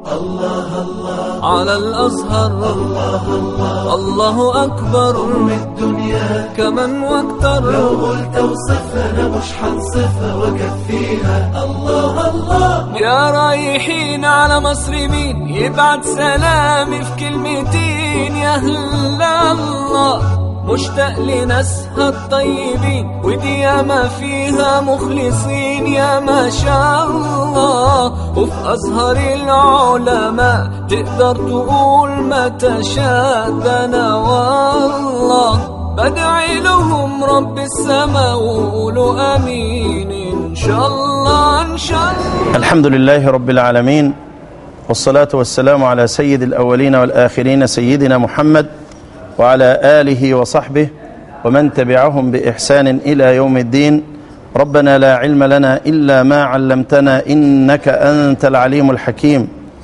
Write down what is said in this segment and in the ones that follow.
الله الله على الأزهر الله الله الله أكبر من الدنيا كمن واكتر لو قلت وصفها أنا مش حنصفها وكفيها الله الله يا رايحين على مصر مين يبعت سلامي في كلمتين يا هلا الله مشتاق لناسها الطيبين ودي ياما فيها مخلصين يا ما شاء الله وفي أزهر العلماء تقدر تقول ما تشاء ده أنا والله بدعي لهم رب السماء وقولوا امين ان شاء الله ان شاء الله الحمد لله رب العالمين والصلاة والسلام على سيد الأولين والآخرين سيدنا محمد وعلى آله وصحبه ومن تبعهم بإحسان إلى يوم الدين ربنا لا علم لنا إلا ما علمتنا إنك أنت العليم الحكيم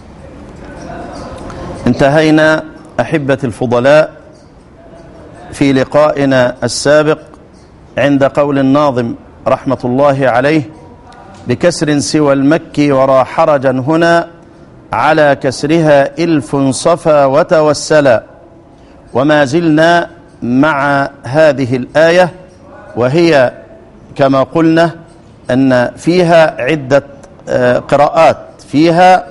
انتهينا أحبة الفضلاء في لقائنا السابق عند قول الناظم رحمة الله عليه بكسر سوى المكي ورا حرجا هنا على كسرها إلف صفا وتوسلا وما زلنا مع هذه الآية وهي كما قلنا أن فيها عدة آه، قراءات فيها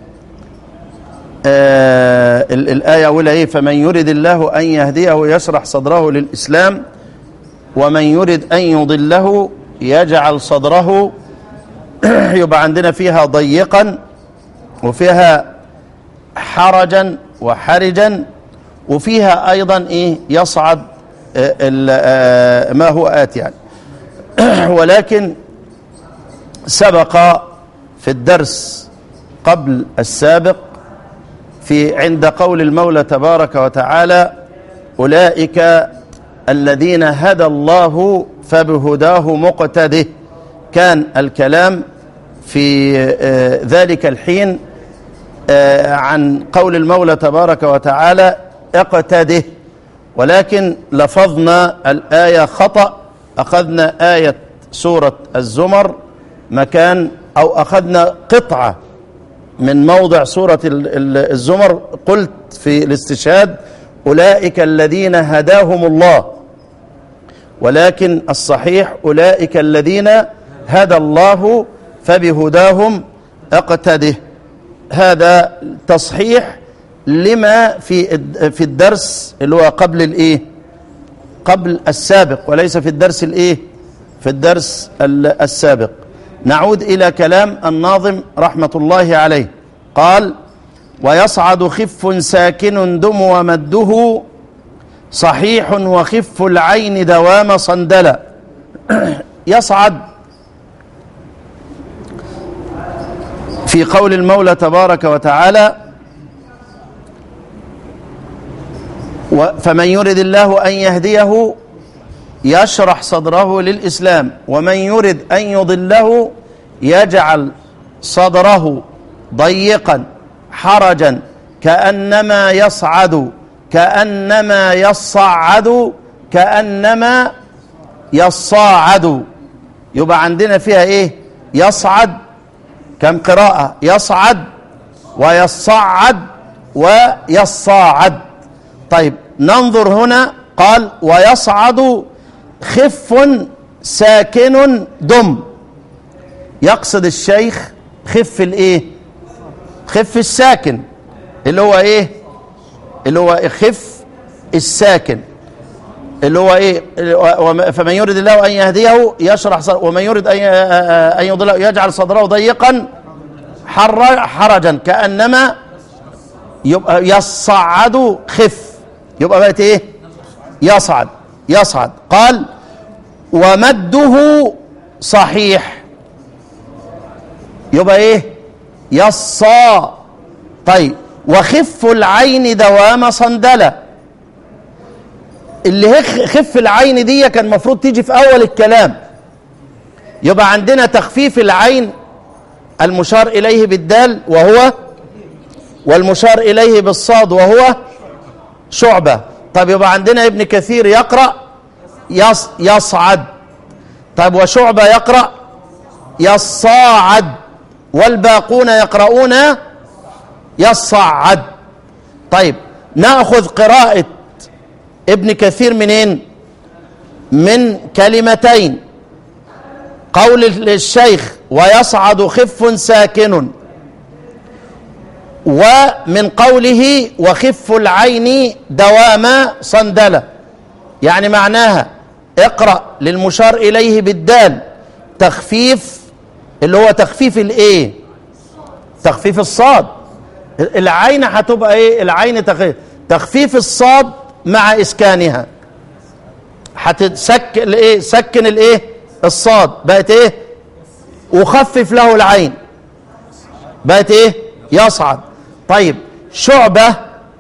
آه، ال- الآية أولى إيه فمن يرد الله أن يهديه يشرح صدره للإسلام ومن يرد أن يضله يجعل صدره يبقى عندنا فيها ضيقا وفيها حرجا وحرجا وفيها أيضا إيه يصعد آه، ال- آه، ما هو آت يعني ولكن سبق في الدرس قبل السابق في عند قول المولى تبارك وتعالى أولئك الذين هدى الله فبهداه مقتده كان الكلام في آه، ذلك الحين آه، عن قول المولى تبارك وتعالى اقتده ولكن لفظنا الآية خطأ أخذنا آية سورة الزمر مكان أو أخذنا قطعة من موضع سورة ال- ال- الزمر قلت في الاستشهاد أولئك الذين هداهم الله ولكن الصحيح أولئك الذين هدى الله فبهداهم اقتده هذا تصحيح لما في الد- في الدرس اللي هو قبل الايه قبل السابق وليس في الدرس الايه في الدرس ال- السابق نعود الى كلام الناظم رحمه الله عليه قال ويصعد خف ساكن دم ومده صحيح وخف العين دوام صندلا يصعد في قول المولى تبارك وتعالى و- فمن يرد الله أن يهديه يشرح صدره للإسلام ومن يرد أن يضله يجعل صدره ضيقا حرجا كأنما يصعد كأنما يصعد كأنما يصاعد يبقى عندنا فيها ايه يصعد كم قراءة يصعد ويصعد ويصاعد طيب ننظر هنا قال ويصعد خف ساكن دم يقصد الشيخ خف الايه خف الساكن اللي هو ايه اللي هو خف الساكن اللي هو ايه وم- فمن يريد الله ان يهديه يشرح صدره ومن يريد ان ي- ان يضله يجعل صدره ضيقا حر حرجا كانما يبقى يصعد خف يبقى بقت ايه يصعد يصعد قال ومده صحيح يبقى ايه يصا طيب وخف العين دوام صندله اللي هي خف العين دي كان المفروض تيجي في اول الكلام يبقى عندنا تخفيف العين المشار اليه بالدال وهو والمشار اليه بالصاد وهو شعبه طب يبقى عندنا ابن كثير يقرا يص يصعد طيب وشعبه يقرا يصاعد والباقون يقرؤون يصعد طيب ناخذ قراءه ابن كثير منين من كلمتين قول الشيخ ويصعد خف ساكن ومن قوله وخف العين دوام صندلة يعني معناها اقرأ للمشار إليه بالدال تخفيف اللي هو تخفيف الايه تخفيف الصاد العين هتبقى ايه العين تخفيف, تخفيف الصاد مع اسكانها هتسكن الايه سكن الايه الصاد بقت ايه وخفف له العين بقت ايه يصعد طيب شعبة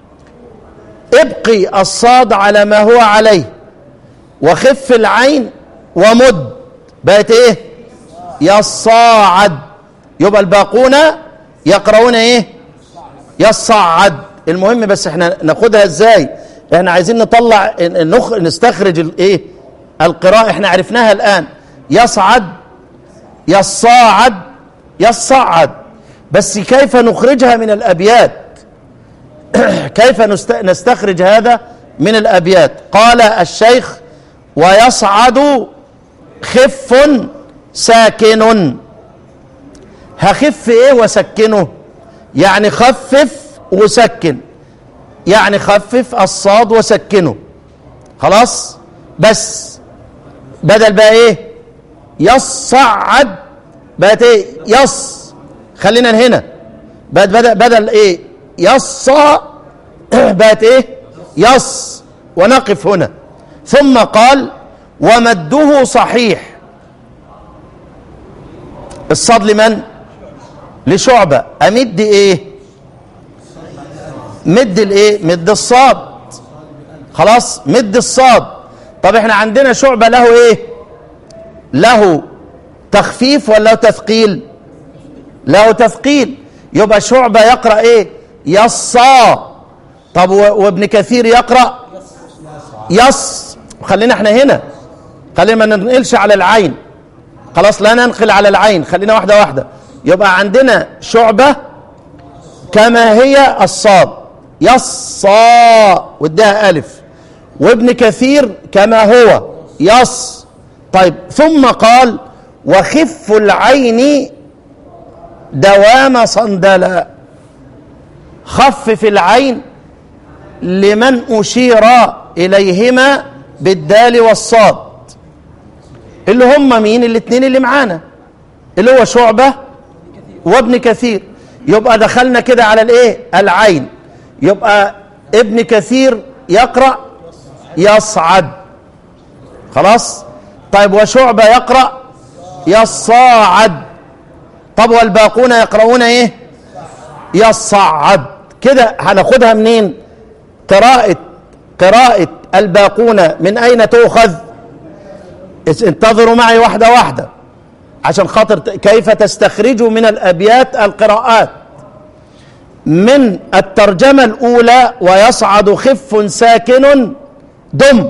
ابقي الصاد على ما هو عليه وخف العين ومد بقت ايه يصاعد يبقى الباقون يقرؤون ايه يصعد المهم بس احنا ناخدها ازاي احنا عايزين نطلع نخ... نستخرج الايه القراءة احنا عرفناها الان يصعد يصاعد يصعد بس كيف نخرجها من الابيات كيف نست... نستخرج هذا من الابيات قال الشيخ ويصعد خف ساكن هخف ايه وسكنه يعني خفف وسكن يعني خفف الصاد وسكنه خلاص بس بدل بقى ايه يصعد بقت ايه يص خلينا هنا بقت بدل بدل ايه يصا بقت ايه يص ونقف هنا ثم قال ومده صحيح الصاد لمن لشعبة أمد إيه مد الإيه مد الصاد خلاص مد الصاد طب احنا عندنا شعبة له إيه له تخفيف ولا له تثقيل له تثقيل يبقى شعبة يقرأ إيه يصا طب وابن كثير يقرأ يص خلينا احنا هنا خلينا ما ننقلش على العين خلاص لا ننقل على العين خلينا واحدة واحدة يبقى عندنا شعبة كما هي الصاد يصا وادها ألف وابن كثير كما هو يص طيب ثم قال وخف العين دوام صندلا خفف العين لمن أشير إليهما بالدال والصاد اللي هم مين الاثنين اللي معانا اللي هو شعبة وابن كثير يبقى دخلنا كده على الايه العين يبقى ابن كثير يقرأ يصعد خلاص طيب وشعبة يقرأ يصاعد طب والباقون يقرؤون ايه يصعد كده هناخدها منين قراءة قراءة الباقون من أين تؤخذ انتظروا معي واحدة واحدة عشان خاطر كيف تستخرجوا من الأبيات القراءات من الترجمة الأولى ويصعد خف ساكن دم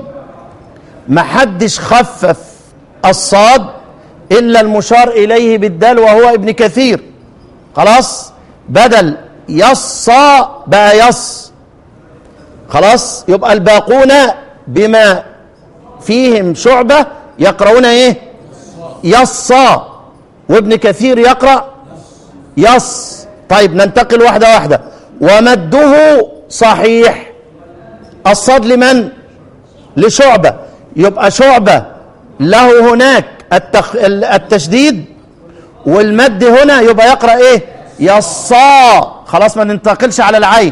محدش خفف الصاد إلا المشار إليه بالدال وهو ابن كثير خلاص بدل يصا بقى يص خلاص يبقى الباقون بما فيهم شعبة يقرؤون ايه يصا وابن كثير يقرأ يص طيب ننتقل واحدة واحدة ومده صحيح الصاد لمن لشعبة يبقى شعبة له هناك التخ... التشديد والمد هنا يبقى يقرأ ايه يصا خلاص ما ننتقلش على العين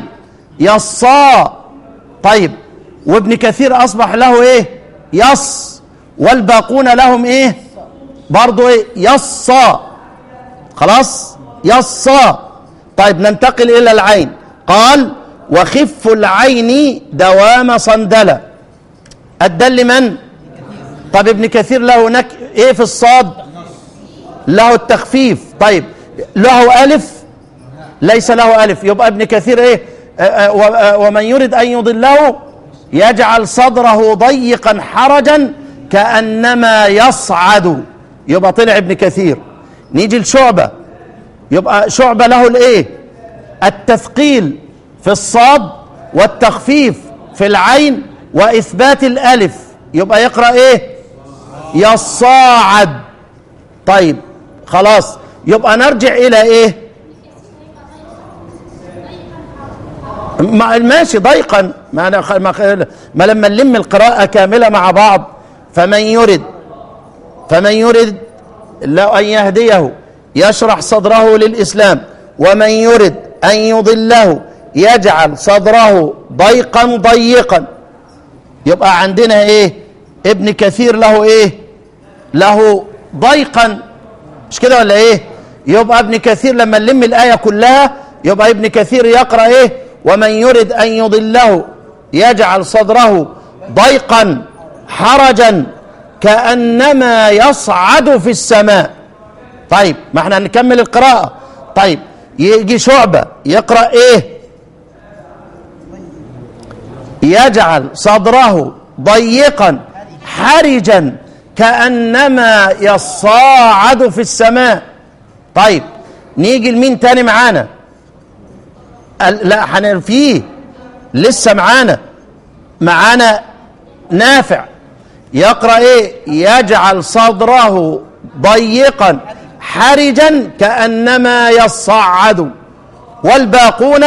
يصا طيب وابن كثير أصبح له ايه يص والباقون لهم ايه برضو ايه يصا خلاص يصا طيب ننتقل الى العين قال وخف العين دوام صندلة الدل من طيب ابن كثير له هناك ايه في الصاد له التخفيف طيب له ألف ليس له ألف يبقى ابن كثير ايه آه، آه، آه، ومن يريد أن يضله يجعل صدره ضيقا حرجا كأنما يصعد يبقى طلع ابن كثير نيجي لشعبة يبقى شعبة له الايه التثقيل في الصاد والتخفيف في العين واثبات الالف يبقى يقرا ايه يصاعد طيب خلاص يبقى نرجع الى ايه ما ماشي ضيقا ما, أنا ما, ما لما نلم القراءة كاملة مع بعض فمن يرد فمن يرد الله أن يهديه يشرح صدره للإسلام ومن يرد أن يضله يجعل صدره ضيقا ضيقا يبقى عندنا ايه ابن كثير له ايه له ضيقا مش كده ولا ايه يبقى ابن كثير لما نلم الآية كلها يبقى ابن كثير يقرأ ايه ومن يرد أن يضله يجعل صدره ضيقا حرجا كأنما يصعد في السماء طيب ما احنا هنكمل القراءة طيب يجي شعبة يقرأ ايه يجعل صدره ضيقا حرجا كأنما يصاعد في السماء طيب نيجي لمين تاني معانا لا حن فيه لسه معانا معانا نافع يقرأ ايه يجعل صدره ضيقا حرجا كأنما يصعد والباقون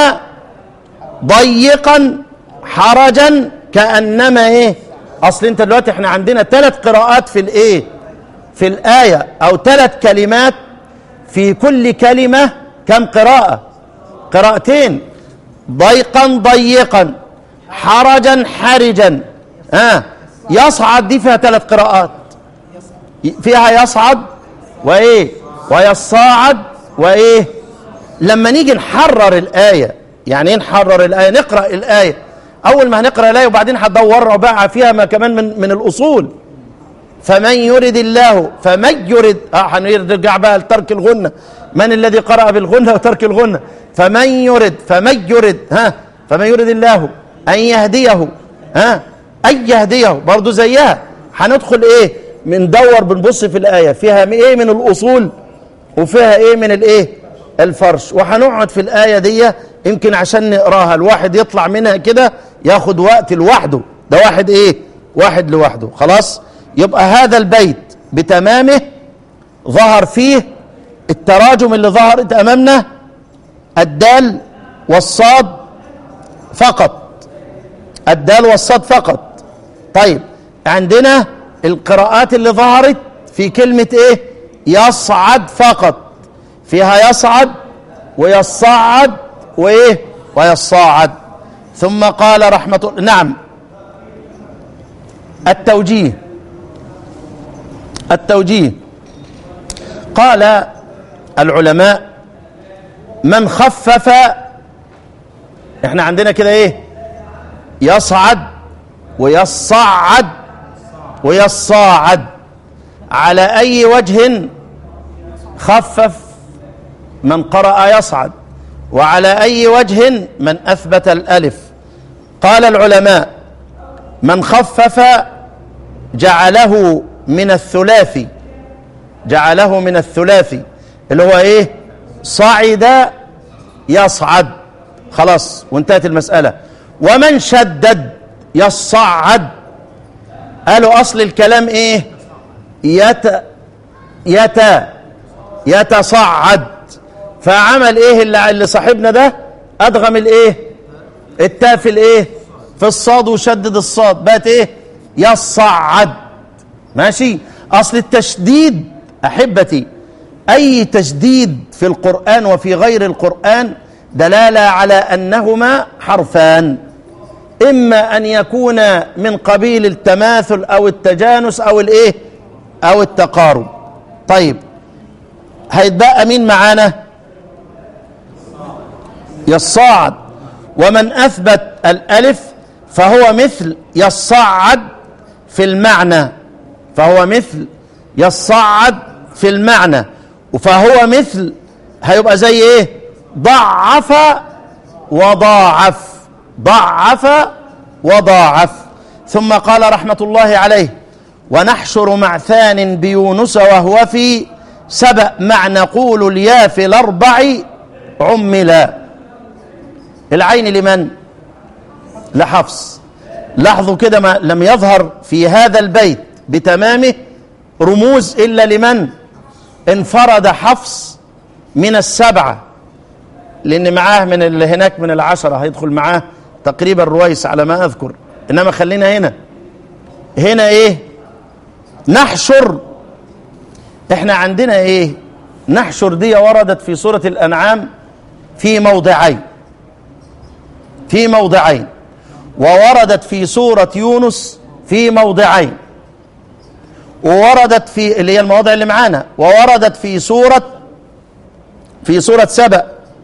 ضيقا حرجا كأنما ايه اصل انت دلوقتي احنا عندنا ثلاث قراءات في الايه في الآية او ثلاث كلمات في كل كلمة كم قراءة قراءتين ضيقا ضيقا حرجا حرجا آه يصعد دي فيها ثلاث قراءات فيها يصعد وايه ويصاعد وايه لما نيجي نحرر الآية يعني ايه نحرر الآية نقرأ الآية أول ما هنقرأ الآية وبعدين هتدور بقى فيها ما كمان من من الأصول فمن يرد الله فمن يرد اه هنرجع بقى لترك الغنة من الذي قرأ بالغنة وترك الغنة فمن يرد فمن يرد ها فمن يرد الله أن يهديه ها أن يهديه برضه زيها هندخل إيه بندور بنبص في الآية فيها إيه من الأصول وفيها إيه من الإيه الفرش وهنقعد في الآية دي يمكن عشان نقراها الواحد يطلع منها كده ياخد وقت لوحده ده واحد إيه واحد لوحده خلاص يبقى هذا البيت بتمامه ظهر فيه التراجم اللي ظهرت امامنا الدال والصاد فقط الدال والصاد فقط طيب عندنا القراءات اللي ظهرت في كلمة ايه يصعد فقط فيها يصعد ويصعد وايه ويصاعد ثم قال رحمة الله نعم التوجيه التوجيه قال العلماء من خفف احنا عندنا كده ايه يصعد ويصعد ويصاعد على اي وجه خفف من قرأ يصعد وعلى اي وجه من اثبت الالف قال العلماء من خفف جعله من الثلاثي جعله من الثلاثي اللي هو ايه صعد يصعد خلاص وانتهت المسألة ومن شدد يصعد قالوا أصل الكلام إيه يت يت يتصعد فعمل إيه اللي, اللي صاحبنا ده أدغم الإيه التاء في الإيه في الصاد وشدد الصاد بقت إيه يصعد ماشي أصل التشديد أحبتي أي تشديد في القرآن وفي غير القرآن دلالة على أنهما حرفان إما أن يكون من قبيل التماثل أو التجانس أو الإيه أو التقارب طيب هيتبقى مين معانا يصاعد ومن أثبت الألف فهو مثل يصعد في المعنى فهو مثل يصعد في المعنى فهو مثل هيبقى زي ايه ضعف وضاعف ضعف وضاعف ثم قال رحمة الله عليه ونحشر مع ثان بيونس وهو في سبأ مع نقول اليا في الأربع عملا العين لمن لحفص لاحظوا كده ما لم يظهر في هذا البيت بتمامه رموز إلا لمن انفرد حفص من السبعة لأن معاه من اللي هناك من العشرة هيدخل معاه تقريبا رويس على ما أذكر إنما خلينا هنا هنا إيه نحشر إحنا عندنا إيه نحشر دي وردت في سورة الأنعام في موضعين في موضعين ووردت في سورة يونس في موضعين ووردت في اللي هي المواضع اللي معانا ووردت في سورة في سورة سبأ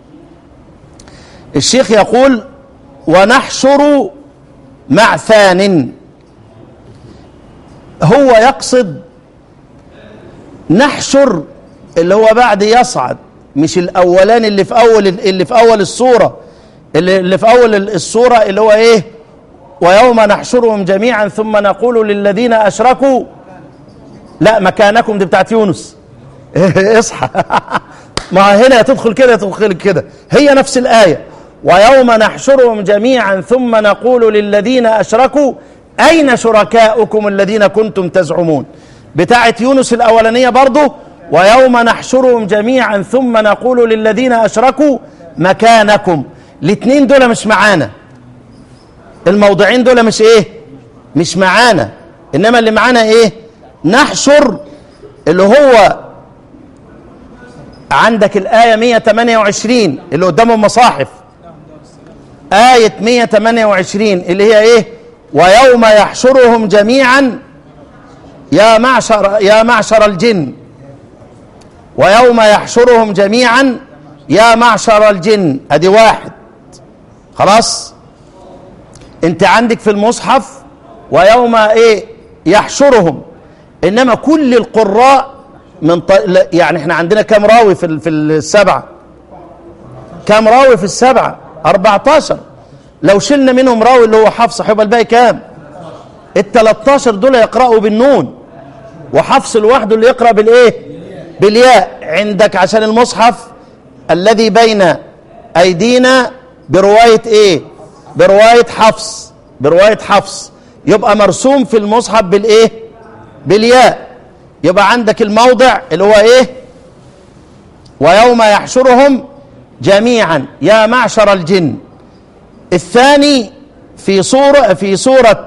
الشيخ يقول ونحشر معثان هو يقصد نحشر اللي هو بعد يصعد مش الاولاني اللي في اول اللي في اول السوره اللي, اللي في اول السوره اللي هو ايه ويوم نحشرهم جميعا ثم نقول للذين اشركوا لا مكانكم دي بتاعت يونس اصحى ما هنا تدخل كده تدخل كده هي نفس الايه ويوم نحشرهم جميعا ثم نقول للذين اشركوا اين شركاؤكم الذين كنتم تزعمون بتاعت يونس الاولانيه برضه ويوم نحشرهم جميعا ثم نقول للذين اشركوا مكانكم الاثنين دول مش معانا الموضعين دول مش ايه مش معانا انما اللي معانا ايه نحشر اللي هو عندك الآية 128 اللي قدام المصاحف آية 128 اللي هي ايه ويوم يحشرهم جميعا يا معشر يا معشر الجن ويوم يحشرهم جميعا يا معشر الجن ادي واحد خلاص انت عندك في المصحف ويوم ايه يحشرهم انما كل القراء من ط... يعني احنا عندنا كام راوي في ال... في السبعه كام راوي في السبعه 14 لو شلنا منهم راوي اللي هو حفص هيبقى الباقي كام ال 13 دول يقرأوا بالنون وحفص لوحده اللي يقرأ بالايه بالياء عندك عشان المصحف الذي بين ايدينا بروايه ايه بروايه حفص بروايه حفص يبقى مرسوم في المصحف بالايه بالياء يبقى عندك الموضع اللي هو ايه ويوم يحشرهم جميعا يا معشر الجن الثاني في صورة في سورة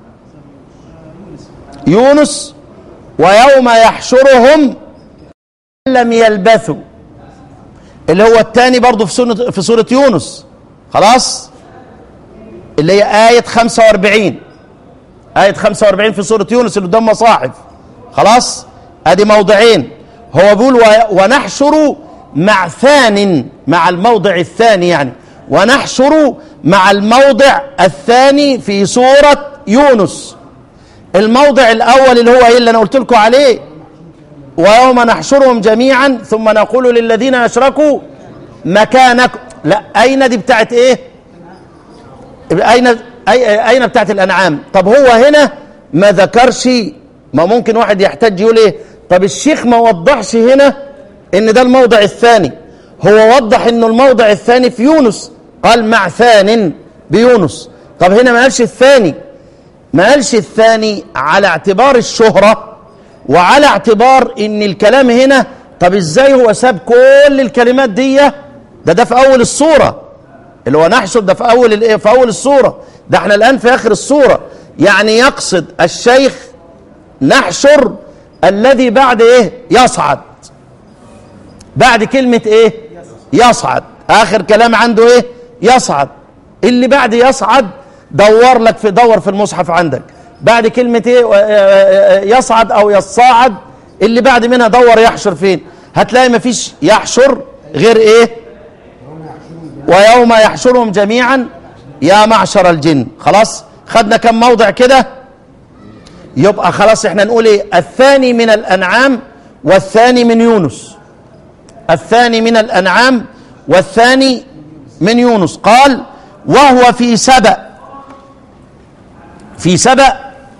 يونس ويوم يحشرهم لم يلبثوا اللي هو الثاني برضه في سورة في سورة يونس خلاص اللي هي آية 45 آية 45 في سورة يونس اللي قدام مصاحف خلاص ادي موضعين هو بيقول ونحشر مع ثان مع الموضع الثاني يعني ونحشر مع الموضع الثاني في سورة يونس الموضع الأول اللي هو إيه اللي أنا قلت لكم عليه ويوم نحشرهم جميعا ثم نقول للذين أشركوا مكانكم لا أين دي بتاعت إيه أين أي أين بتاعت الأنعام طب هو هنا ما ذكرش ما ممكن واحد يحتاج يقول إيه طب الشيخ ما وضحش هنا إن ده الموضع الثاني هو وضح إنه الموضع الثاني في يونس قال مع ثان بيونس طب هنا ما قالش الثاني ما قالش الثاني على اعتبار الشهرة وعلى اعتبار ان الكلام هنا طب ازاي هو ساب كل الكلمات دي ده ده في اول الصورة اللي هو نحشر ده في اول الايه في اول الصورة ده احنا الان في اخر الصورة يعني يقصد الشيخ نحشر الذي بعد ايه يصعد بعد كلمة ايه يصعد اخر كلام عنده ايه يصعد اللي بعد يصعد دور لك في دور في المصحف عندك بعد كلمة ايه يصعد او يصاعد اللي بعد منها دور يحشر فين هتلاقي مفيش يحشر غير ايه ويوم يحشرهم جميعا يا معشر الجن خلاص خدنا كم موضع كده يبقى خلاص احنا نقول ايه الثاني من الانعام والثاني من يونس الثاني من الانعام والثاني من يونس قال وهو في سبأ في سبأ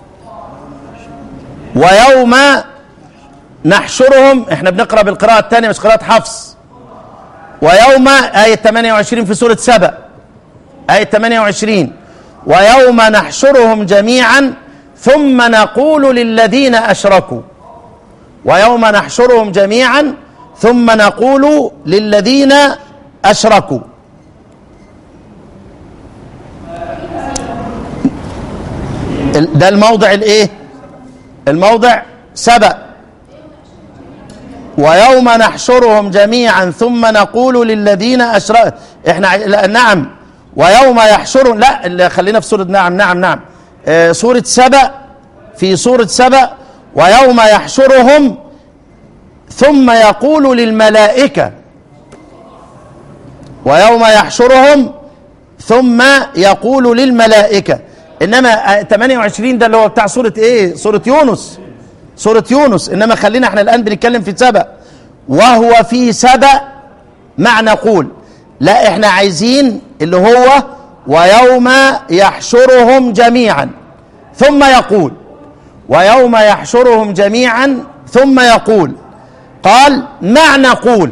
ويوم نحشرهم احنا بنقرا بالقراءة الثانية مش قراءة حفص ويوم آية 28 في سورة سبأ آية 28 ويوم نحشرهم جميعا ثم نقول للذين أشركوا ويوم نحشرهم جميعا ثم نقول للذين أشركوا ده الموضع الايه الموضع سبأ ويوم نحشرهم جميعا ثم نقول للذين أشركوا احنا لا نعم ويوم يحشرهم لا اللي خلينا في سورة نعم نعم نعم آه سورة سبأ في سورة سبأ ويوم يحشرهم ثم يقول للملائكة ويوم يحشرهم ثم يقول للملائكة إنما 28 ده اللي هو بتاع سورة إيه سورة يونس سورة يونس إنما خلينا احنا الآن بنتكلم في سبأ وهو في سبأ مع نقول لا احنا عايزين اللي هو ويوم يحشرهم جميعا ثم يقول ويوم يحشرهم جميعا ثم يقول قال مع نقول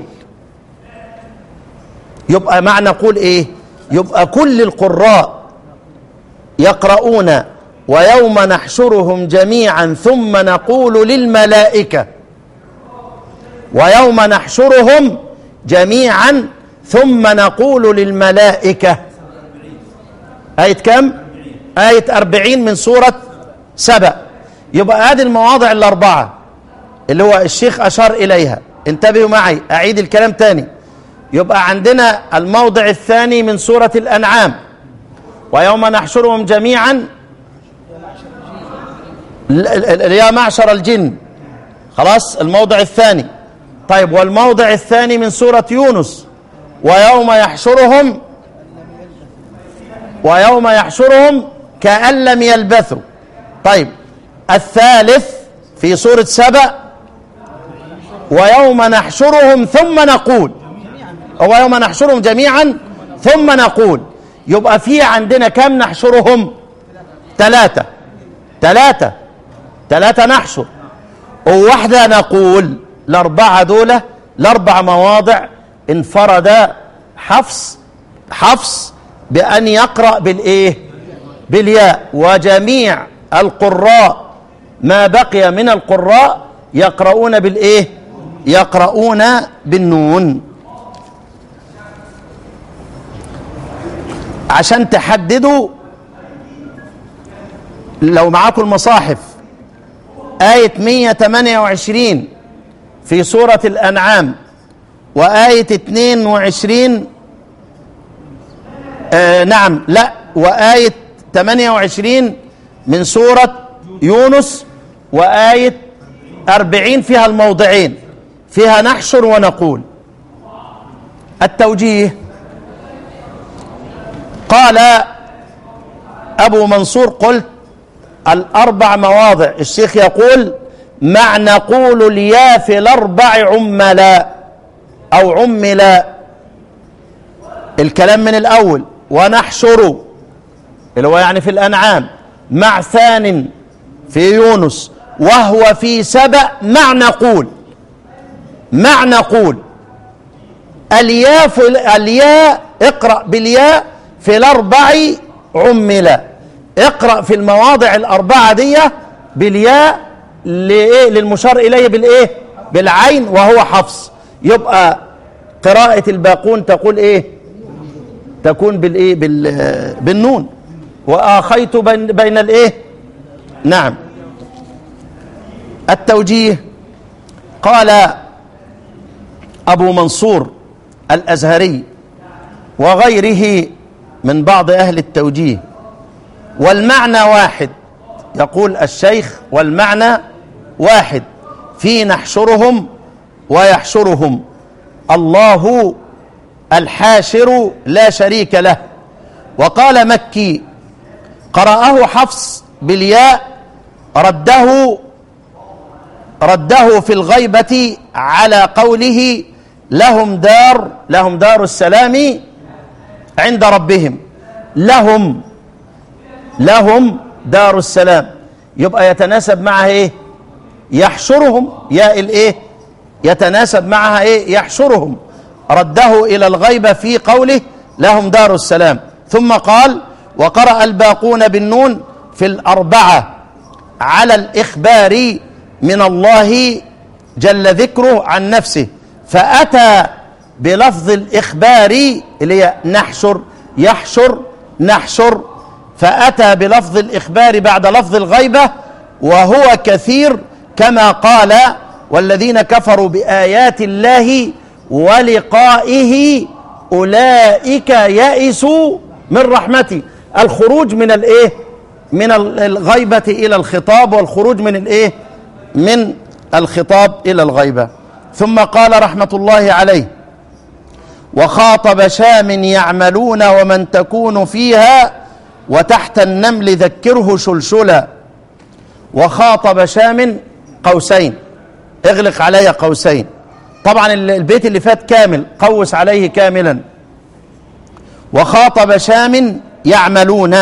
يبقى مع نقول ايه يبقى كل القراء يقرؤون ويوم نحشرهم جميعا ثم نقول للملائكة ويوم نحشرهم جميعا ثم نقول للملائكة آية كم؟ آية أربعين من سورة سبأ يبقى هذه المواضع الأربعة اللي هو الشيخ أشار إليها انتبهوا معي أعيد الكلام تاني يبقى عندنا الموضع الثاني من سورة الأنعام ويوم نحشرهم جميعا يا معشر الجن خلاص الموضع الثاني طيب والموضع الثاني من سورة يونس ويوم يحشرهم ويوم يحشرهم كأن لم يلبثوا طيب الثالث في سورة سبأ ويوم نحشرهم ثم نقول ويوم نحشرهم جميعا ثم نقول يبقى في عندنا كم نحشرهم ثلاثة ثلاثة ثلاثة نحشر وواحدة نقول الأربعة دول الأربع مواضع انفرد حفص حفص بأن يقرأ بالإيه بالياء وجميع القراء ما بقي من القراء يقرؤون بالإيه يقرؤون بالنون عشان تحددوا لو معاكم المصاحف آية 128 في سورة الأنعام وآية 22 آه نعم لا وآية 28 من سورة يونس وآية 40 فيها الموضعين فيها نحشر ونقول التوجيه قال أبو منصور قلت الأربع مواضع الشيخ يقول مع نقول اليا في الأربع عملا أو عملا الكلام من الأول ونحشر اللي هو يعني في الأنعام مع ثان في يونس وهو في سبأ مع نقول مع نقول الياء في الياء اقرأ بالياء في الأربع عملا اقرأ في المواضع الأربعة دي بالياء لإيه للمشار إليه بالإيه بالعين وهو حفص يبقى قراءة الباقون تقول إيه تكون بالإيه بال بالنون وآخيت بين, بين الإيه نعم التوجيه قال أبو منصور الأزهري وغيره من بعض أهل التوجيه والمعنى واحد يقول الشيخ والمعنى واحد في نحشرهم ويحشرهم الله الحاشر لا شريك له وقال مكي قرأه حفص بالياء رده رده في الغيبة على قوله لهم دار لهم دار السلام عند ربهم لهم لهم دار السلام يبقى يتناسب معها ايه يحشرهم يا الايه يتناسب معها ايه يحشرهم رده الى الغيبة في قوله لهم دار السلام ثم قال وقرأ الباقون بالنون في الأربعة على الإخبار من الله جل ذكره عن نفسه فأتى بلفظ الإخبار اللي هي نحشر يحشر نحشر فأتى بلفظ الإخبار بعد لفظ الغيبة وهو كثير كما قال والذين كفروا بآيات الله ولقائه أولئك يئسوا من رحمتي الخروج من الإيه من الغيبة إلى الخطاب والخروج من الإيه من الخطاب إلى الغيبة ثم قال رحمة الله عليه وخاطب شام يعملون ومن تكون فيها وتحت النمل ذكره شلشلا وخاطب شام قوسين اغلق علي قوسين طبعا البيت اللي فات كامل قوس عليه كاملا وخاطب شام يعملون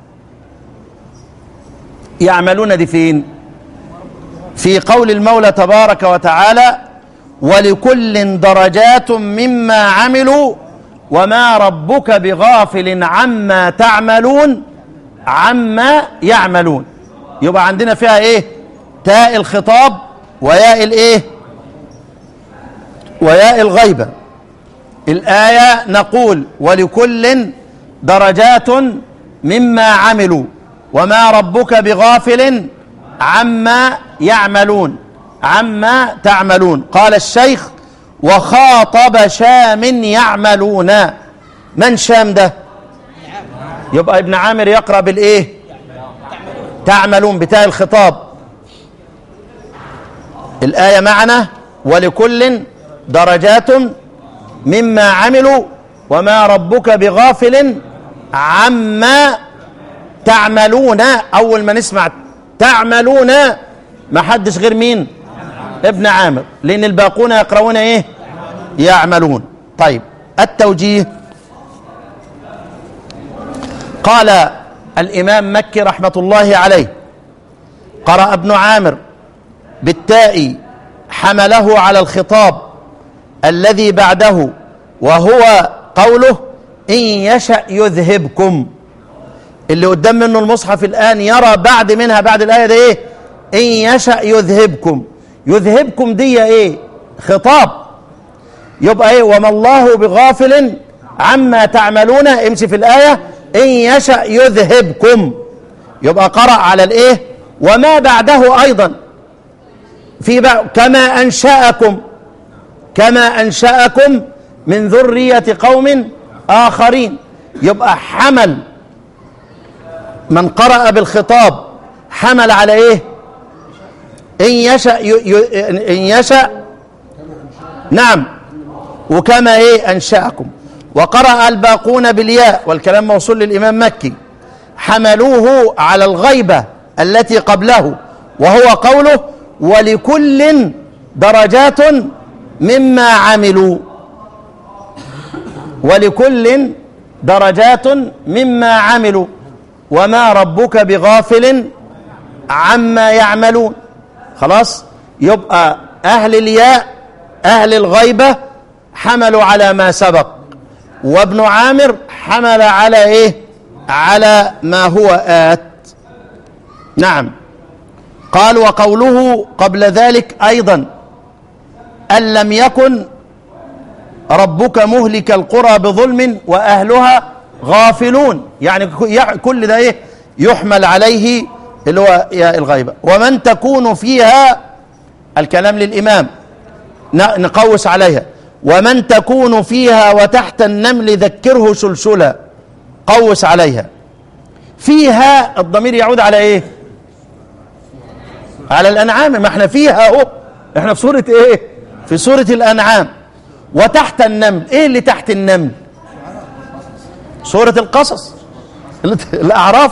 يعملون دي فين في قول المولى تبارك وتعالى ولكل درجات مما عملوا وما ربك بغافل عما تعملون عما يعملون يبقى عندنا فيها ايه تاء الخطاب وياء الايه وياء الغيبة الآية نقول ولكل درجات مما عملوا وما ربك بغافل عما يعملون عما تعملون قال الشيخ وخاطب شام يعملون من شام ده يبقى ابن عامر يقرأ بالايه تعملون بتاع الخطاب الآية معنا ولكل درجات مما عملوا وما ربك بغافل عما تعملون أول ما نسمع تعملون ما حدش غير مين ابن عامر لأن الباقون يقرؤون إيه يعملون طيب التوجيه قال الإمام مكي رحمة الله عليه قرأ ابن عامر بالتاء حمله على الخطاب الذي بعده وهو قوله إن يشأ يذهبكم اللي قدام منه المصحف الآن يرى بعد منها بعد الآية دي إيه إن يشأ يذهبكم يذهبكم دي إيه خطاب يبقى إيه وما الله بغافل عما تعملون امشي في الآية إن يشأ يذهبكم يبقى قرأ على الإيه وما بعده أيضا في بعض كما أنشأكم كما أنشأكم من ذرية قوم آخرين يبقى حمل من قرأ بالخطاب حمل على إيه إن يشأ إن يشأ نعم وكما إيه أنشأكم وقرأ الباقون بالياء والكلام موصول للإمام مكي حملوه على الغيبة التي قبله وهو قوله ولكل درجات مما عملوا ولكل درجات مما عملوا وما ربك بغافل عما يعملون خلاص يبقى أهل الياء أهل الغيبة حملوا على ما سبق وابن عامر حمل على إيه على ما هو آت نعم قال وقوله قبل ذلك أيضا أن لم يكن ربك مهلك القرى بظلم وأهلها غافلون يعني كل ده إيه يحمل عليه اللي هو الغيبة ومن تكون فيها الكلام للإمام نقوس عليها ومن تكون فيها وتحت النمل ذكره سلسلة قوس عليها فيها الضمير يعود على ايه على الانعام ما احنا فيها اهو احنا في سوره ايه في سوره الانعام وتحت النمل ايه اللي تحت النمل سوره القصص الاعراف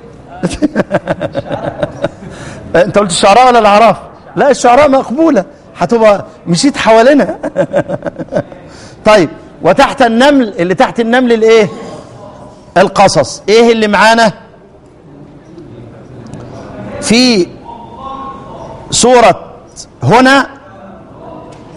انت قلت الشعراء ولا الاعراف لا الشعراء مقبوله هتبقى مشيت حوالينها طيب وتحت النمل اللي تحت النمل الايه القصص ايه اللي معانا في سورة هنا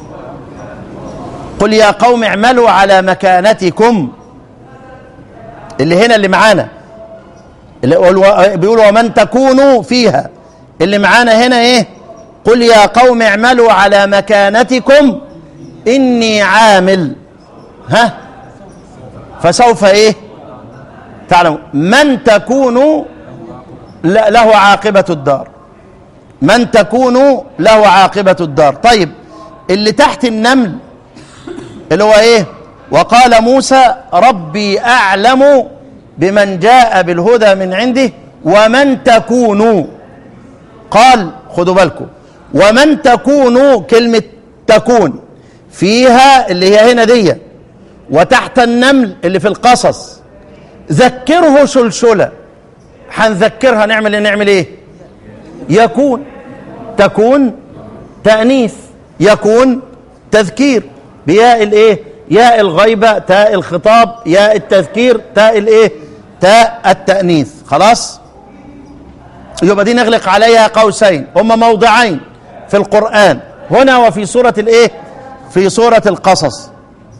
قل يا قوم اعملوا على مكانتكم اللي هنا اللي معانا اللي قول- بيقول ومن تكونوا فيها اللي معانا هنا ايه قل يا قوم اعملوا على مكانتكم اني عامل ها فسوف ايه تعلم من تكون ل- له عاقبة الدار من تكون له عاقبة الدار طيب اللي تحت النمل اللي هو ايه وقال موسى ربي اعلم بمن جاء بالهدى من عنده ومن تكون قال خدوا بالكم ومن تكون كلمة تكون فيها اللي هي هنا دي وتحت النمل اللي في القصص ذكره شلشلة هنذكرها نعمل ايه نعمل ايه يكون تكون تأنيث يكون تذكير بياء الايه ياء الغيبة تاء الخطاب ياء التذكير تاء الايه تاء التأنيث خلاص يبقى دي نغلق عليها قوسين هما موضعين في القرآن هنا وفي سورة الايه في سورة القصص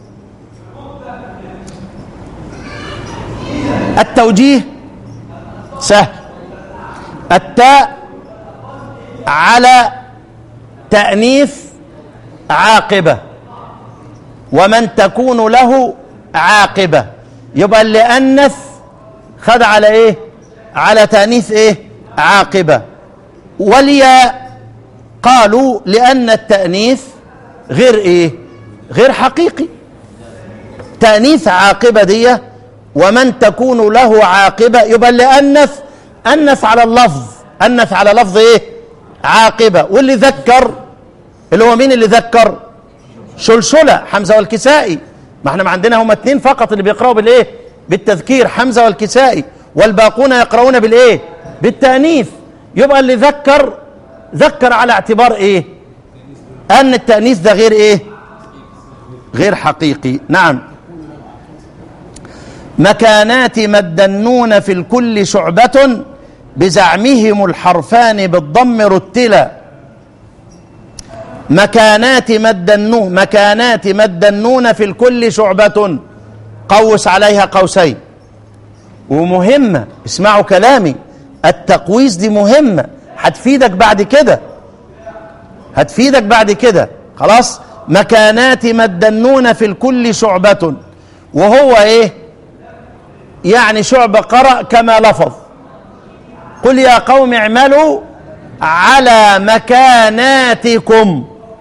التوجيه سهل التاء على تأنيث عاقبة ومن تكون له عاقبة يبقى اللي أنث خد على إيه على تأنيث إيه عاقبة والياء قالوا لأن التأنيث غير إيه غير حقيقي تأنيث عاقبة دي ومن تكون له عاقبة يبقى اللي أنث أنث على اللفظ أنث على لفظ إيه عاقبة واللي ذكر اللي هو مين اللي ذكر شلشلة حمزة والكسائي ما احنا ما عندنا هما اتنين فقط اللي بيقرأوا بالايه بالتذكير حمزة والكسائي والباقون يقرؤون بالايه بالتأنيث يبقى اللي ذكر ذكر على اعتبار ايه ان التأنيث ده غير ايه غير حقيقي نعم مكانات ما الدنون في الكل شعبة بزعمهم الحرفان بالضم رتلا مكانات ما الدنون مكانات ما الدنون في الكل شعبة قوس عليها قوسين ومهمة اسمعوا كلامي التقويس دي مهمة هتفيدك بعد كده هتفيدك بعد كده خلاص مكانات ما الدنون في الكل شعبة وهو ايه يعني شعبة قرأ كما لفظ قل يا قوم اعملوا على مكاناتكم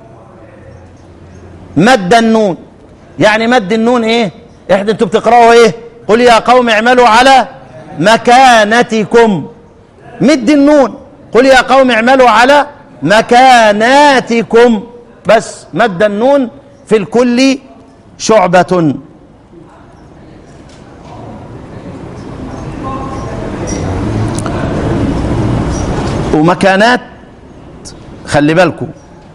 مد النون يعني مد النون ايه احنا انتوا بتقراوا ايه قل يا قوم اعملوا على مكانتكم مد النون قل يا قوم اعملوا على مكاناتكم بس مد النون في الكل شعبة ومكانات خلي بالكم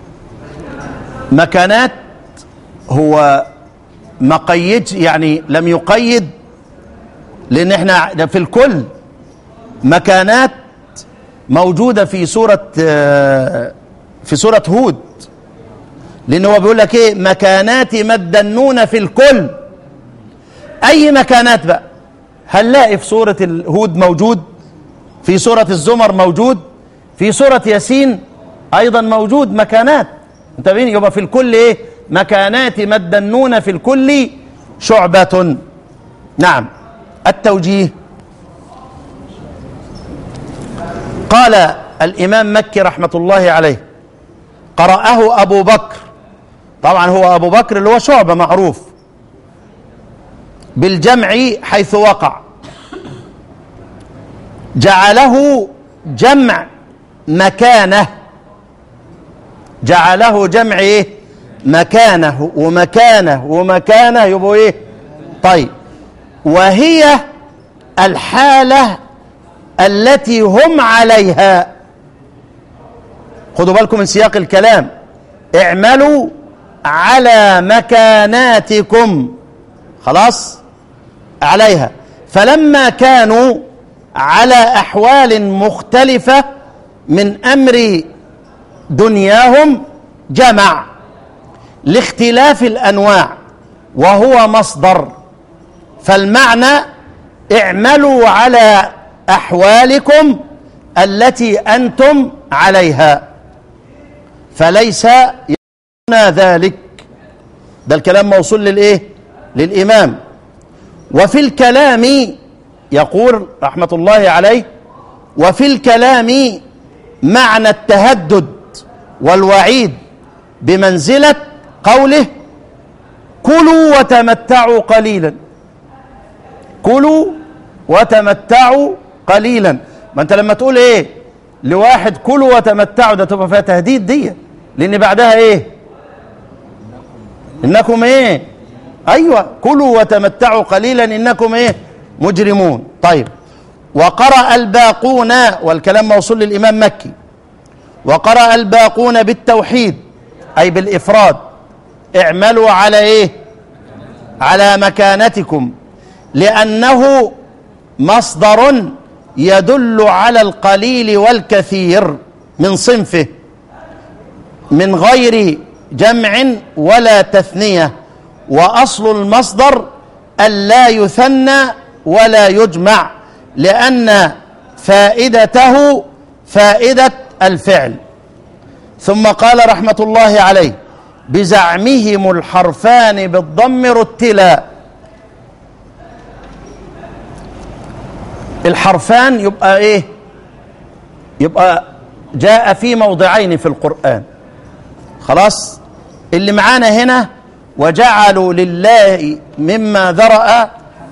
مكانات هو ما قيد يعني لم يقيد لان احنا في الكل مكانات موجودة في سورة آه، في سورة هود لان هو بيقول لك ايه مكانات مدنون في الكل اي مكانات بقى هنلاقي في سورة الهود موجود في سورة الزمر موجود في سورة ياسين أيضا موجود مكانات انت بين يبقى في الكل إيه مكانات مدنون في الكل شعبة نعم التوجيه قال الإمام مكي رحمة الله عليه قرأه أبو بكر طبعا هو أبو بكر اللي هو شعبة معروف بالجمع حيث وقع جعله جمع مكانه جعله جمع ايه مكانه ومكانه ومكانه يبقوا ايه طيب وهي الحالة التي هم عليها خدوا بالكم من سياق الكلام اعملوا على مكاناتكم خلاص عليها فلما كانوا على احوال مختلفه من امر دنياهم جمع لاختلاف الانواع وهو مصدر فالمعنى اعملوا على احوالكم التي انتم عليها فليس يعنى ذلك ده الكلام موصول للايه للامام وفي الكلام يقول رحمه الله عليه وفي الكلام معنى التهدد والوعيد بمنزله قوله كلوا وتمتعوا قليلا كلوا وتمتعوا قليلا ما انت لما تقول ايه لواحد كلوا وتمتعوا ده تبقى فيها تهديد دي لان بعدها ايه انكم ايه ايوه كلوا وتمتعوا قليلا انكم ايه مجرمون طيب وقرأ الباقون والكلام موصول للإمام مكي وقرأ الباقون بالتوحيد أي بالإفراد اعملوا على إيه على مكانتكم لأنه مصدر يدل على القليل والكثير من صنفه من غير جمع ولا تثنية وأصل المصدر ألا يثنى ولا يجمع لأن فائدته فائدة الفعل ثم قال رحمة الله عليه بزعمهم الحرفان بالضم رتلا الحرفان يبقى ايه يبقى جاء في موضعين في القرآن خلاص اللي معانا هنا وجعلوا لله مما ذرأ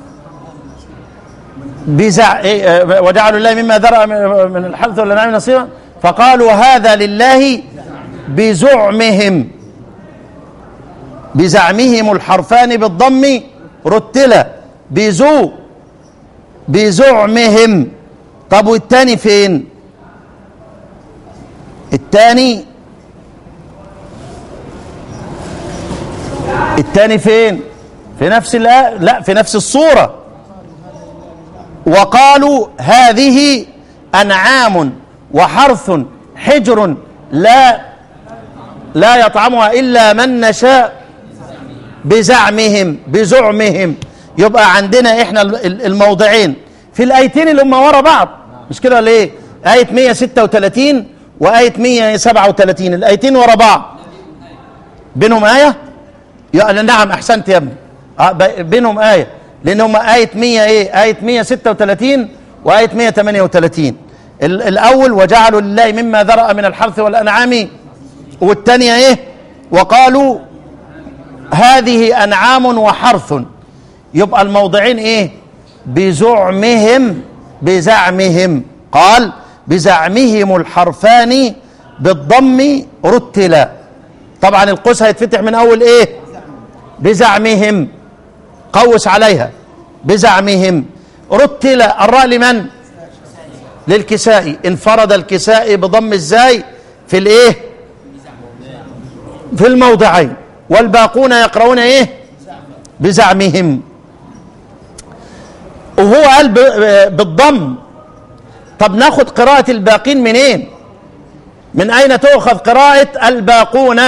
بزع إيه، وجعلوا لله مما ذرأ من الحرث والأنعام نصيبا فقالوا هذا لله بزعمهم بزعمهم الحرفان بالضم رتلا بزو بزعمهم طب والتاني فين التاني التاني فين في نفس الآية لا في نفس الصورة وقالوا هذه أنعام وحرث حجر لا لا يطعمها إلا من نشاء بزعمهم بزعمهم يبقى عندنا احنا الموضعين في الايتين اللي هم ورا بعض مش كده ليه آية 136 وآية 137 الآيتين ورا بعض بينهم آية يا نعم أحسنت يا ابني آه بينهم آية لأن هم آية 100 إيه آية 136 وآية 138 الأول وجعلوا لله مما ذرأ من الحرث والأنعام والثانية إيه وقالوا هذه أنعام وحرث يبقى الموضعين إيه بزعمهم بزعمهم قال بزعمهم الحرفان بالضم رتلا طبعا القوس هيتفتح من أول إيه بزعمهم قوس عليها بزعمهم رتل الراء لمن للكسائي انفرد الكسائي بضم الزاي في الايه في الموضعين والباقون يقرؤون ايه بزعمهم وهو قال بالضم طب ناخد قراءة الباقين منين من أين تؤخذ قراءة الباقون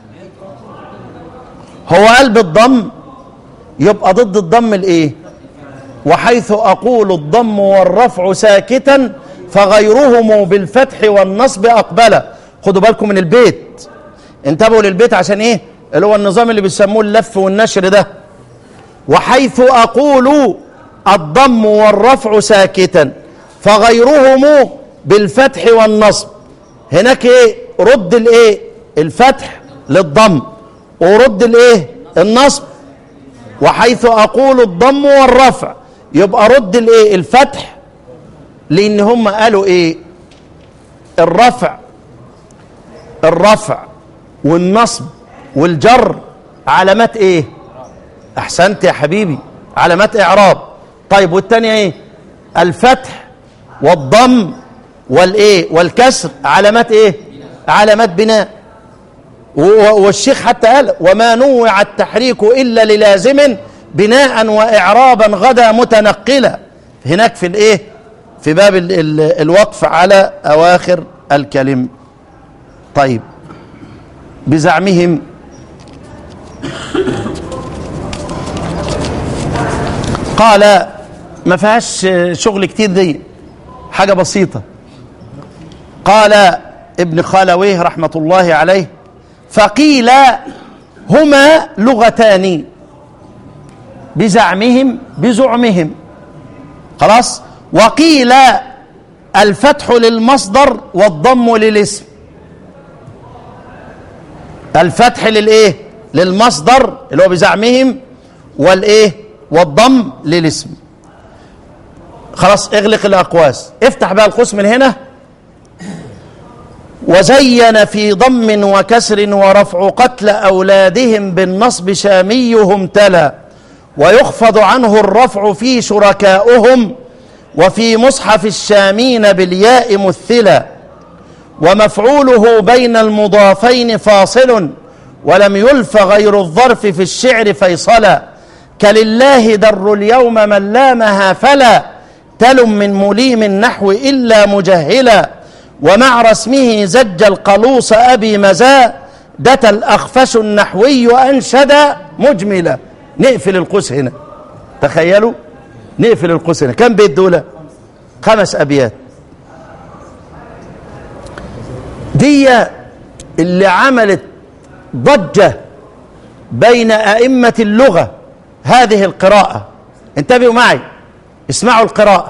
هو قال بالضم يبقى ضد الضم الايه وحيث اقول الضم والرفع ساكتا فغيرهم بالفتح والنصب اقبل خدوا بالكم من البيت انتبهوا للبيت عشان ايه اللي هو النظام اللي بيسموه اللف والنشر ده وحيث اقول الضم والرفع ساكتا فغيرهم بالفتح والنصب هناك ايه رد الايه الفتح للضم ورد الايه النصب وحيث اقول الضم والرفع يبقى رد الايه الفتح لان هم قالوا ايه الرفع الرفع والنصب والجر علامات ايه احسنت يا حبيبي علامات اعراب طيب والتانية ايه الفتح والضم والايه والكسر علامات ايه علامات بناء والشيخ حتى قال وما نوع التحريك إلا للازم بناء وإعرابا غدا متنقلا هناك في الايه في باب ال ال الوقف على أواخر الكلم طيب بزعمهم قال ما فيهاش شغل كتير دي حاجة بسيطة قال ابن خالويه رحمة الله عليه فقيل هما لغتان بزعمهم بزعمهم خلاص وقيل الفتح للمصدر والضم للاسم الفتح للايه للمصدر اللي هو بزعمهم والايه والضم للاسم خلاص اغلق الاقواس افتح بقى القوس من هنا وزين في ضم وكسر ورفع قتل اولادهم بالنصب شاميهم تلا ويخفض عنه الرفع في شركاؤهم وفي مصحف الشامين بالياء مثلا ومفعوله بين المضافين فاصل ولم يلف غير الظرف في الشعر فيصلا كلله در اليوم من لامها فلا تلم من مليم النحو إلا مجهلا ومع رسمه زج القلوص أبي مزا دت الأخفش النحوي أنشد مجملا نقفل القوس هنا تخيلوا نقفل القوس هنا كم بيت دولة خمس أبيات دي اللي عملت ضجة بين أئمة اللغة هذه القراءة انتبهوا معي اسمعوا القراءة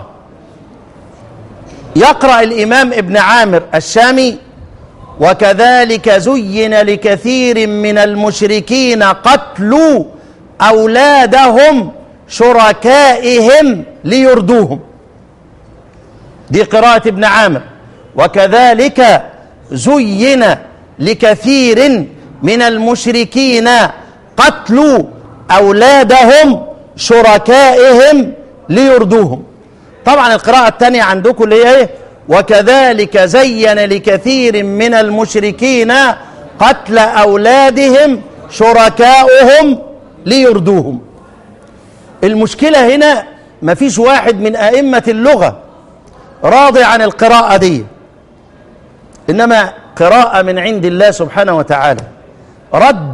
يقرأ الإمام ابن عامر الشامي وكذلك زين لكثير من المشركين قتلوا أولادهم شركائهم ليردوهم دي قراءة ابن عامر وكذلك زين لكثير من المشركين قتلوا أولادهم شركائهم ليردوهم طبعا القراءة الثانية عندكم اللي هي ايه وكذلك زين لكثير من المشركين قتل أولادهم شركاؤهم ليردوهم المشكلة هنا مفيش واحد من أئمة اللغة راضي عن القراءة دي إنما قراءة من عند الله سبحانه وتعالى رد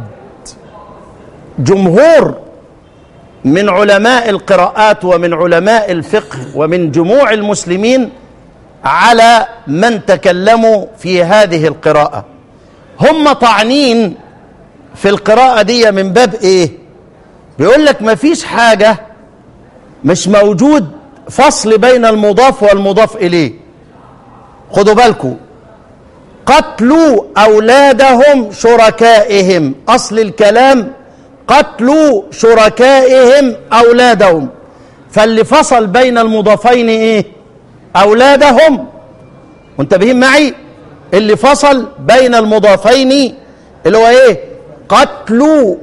جمهور من علماء القراءات ومن علماء الفقه ومن جموع المسلمين على من تكلموا في هذه القراءة هم طعنين في القراءة دي من باب ايه بيقول لك ما فيش حاجة مش موجود فصل بين المضاف والمضاف إليه خدوا بالكم قتلوا أولادهم شركائهم أصل الكلام قتلوا شركائهم أولادهم فاللي فصل بين المضافين إيه أولادهم منتبهين معي اللي فصل بين المضافين اللي هو إيه قتلوا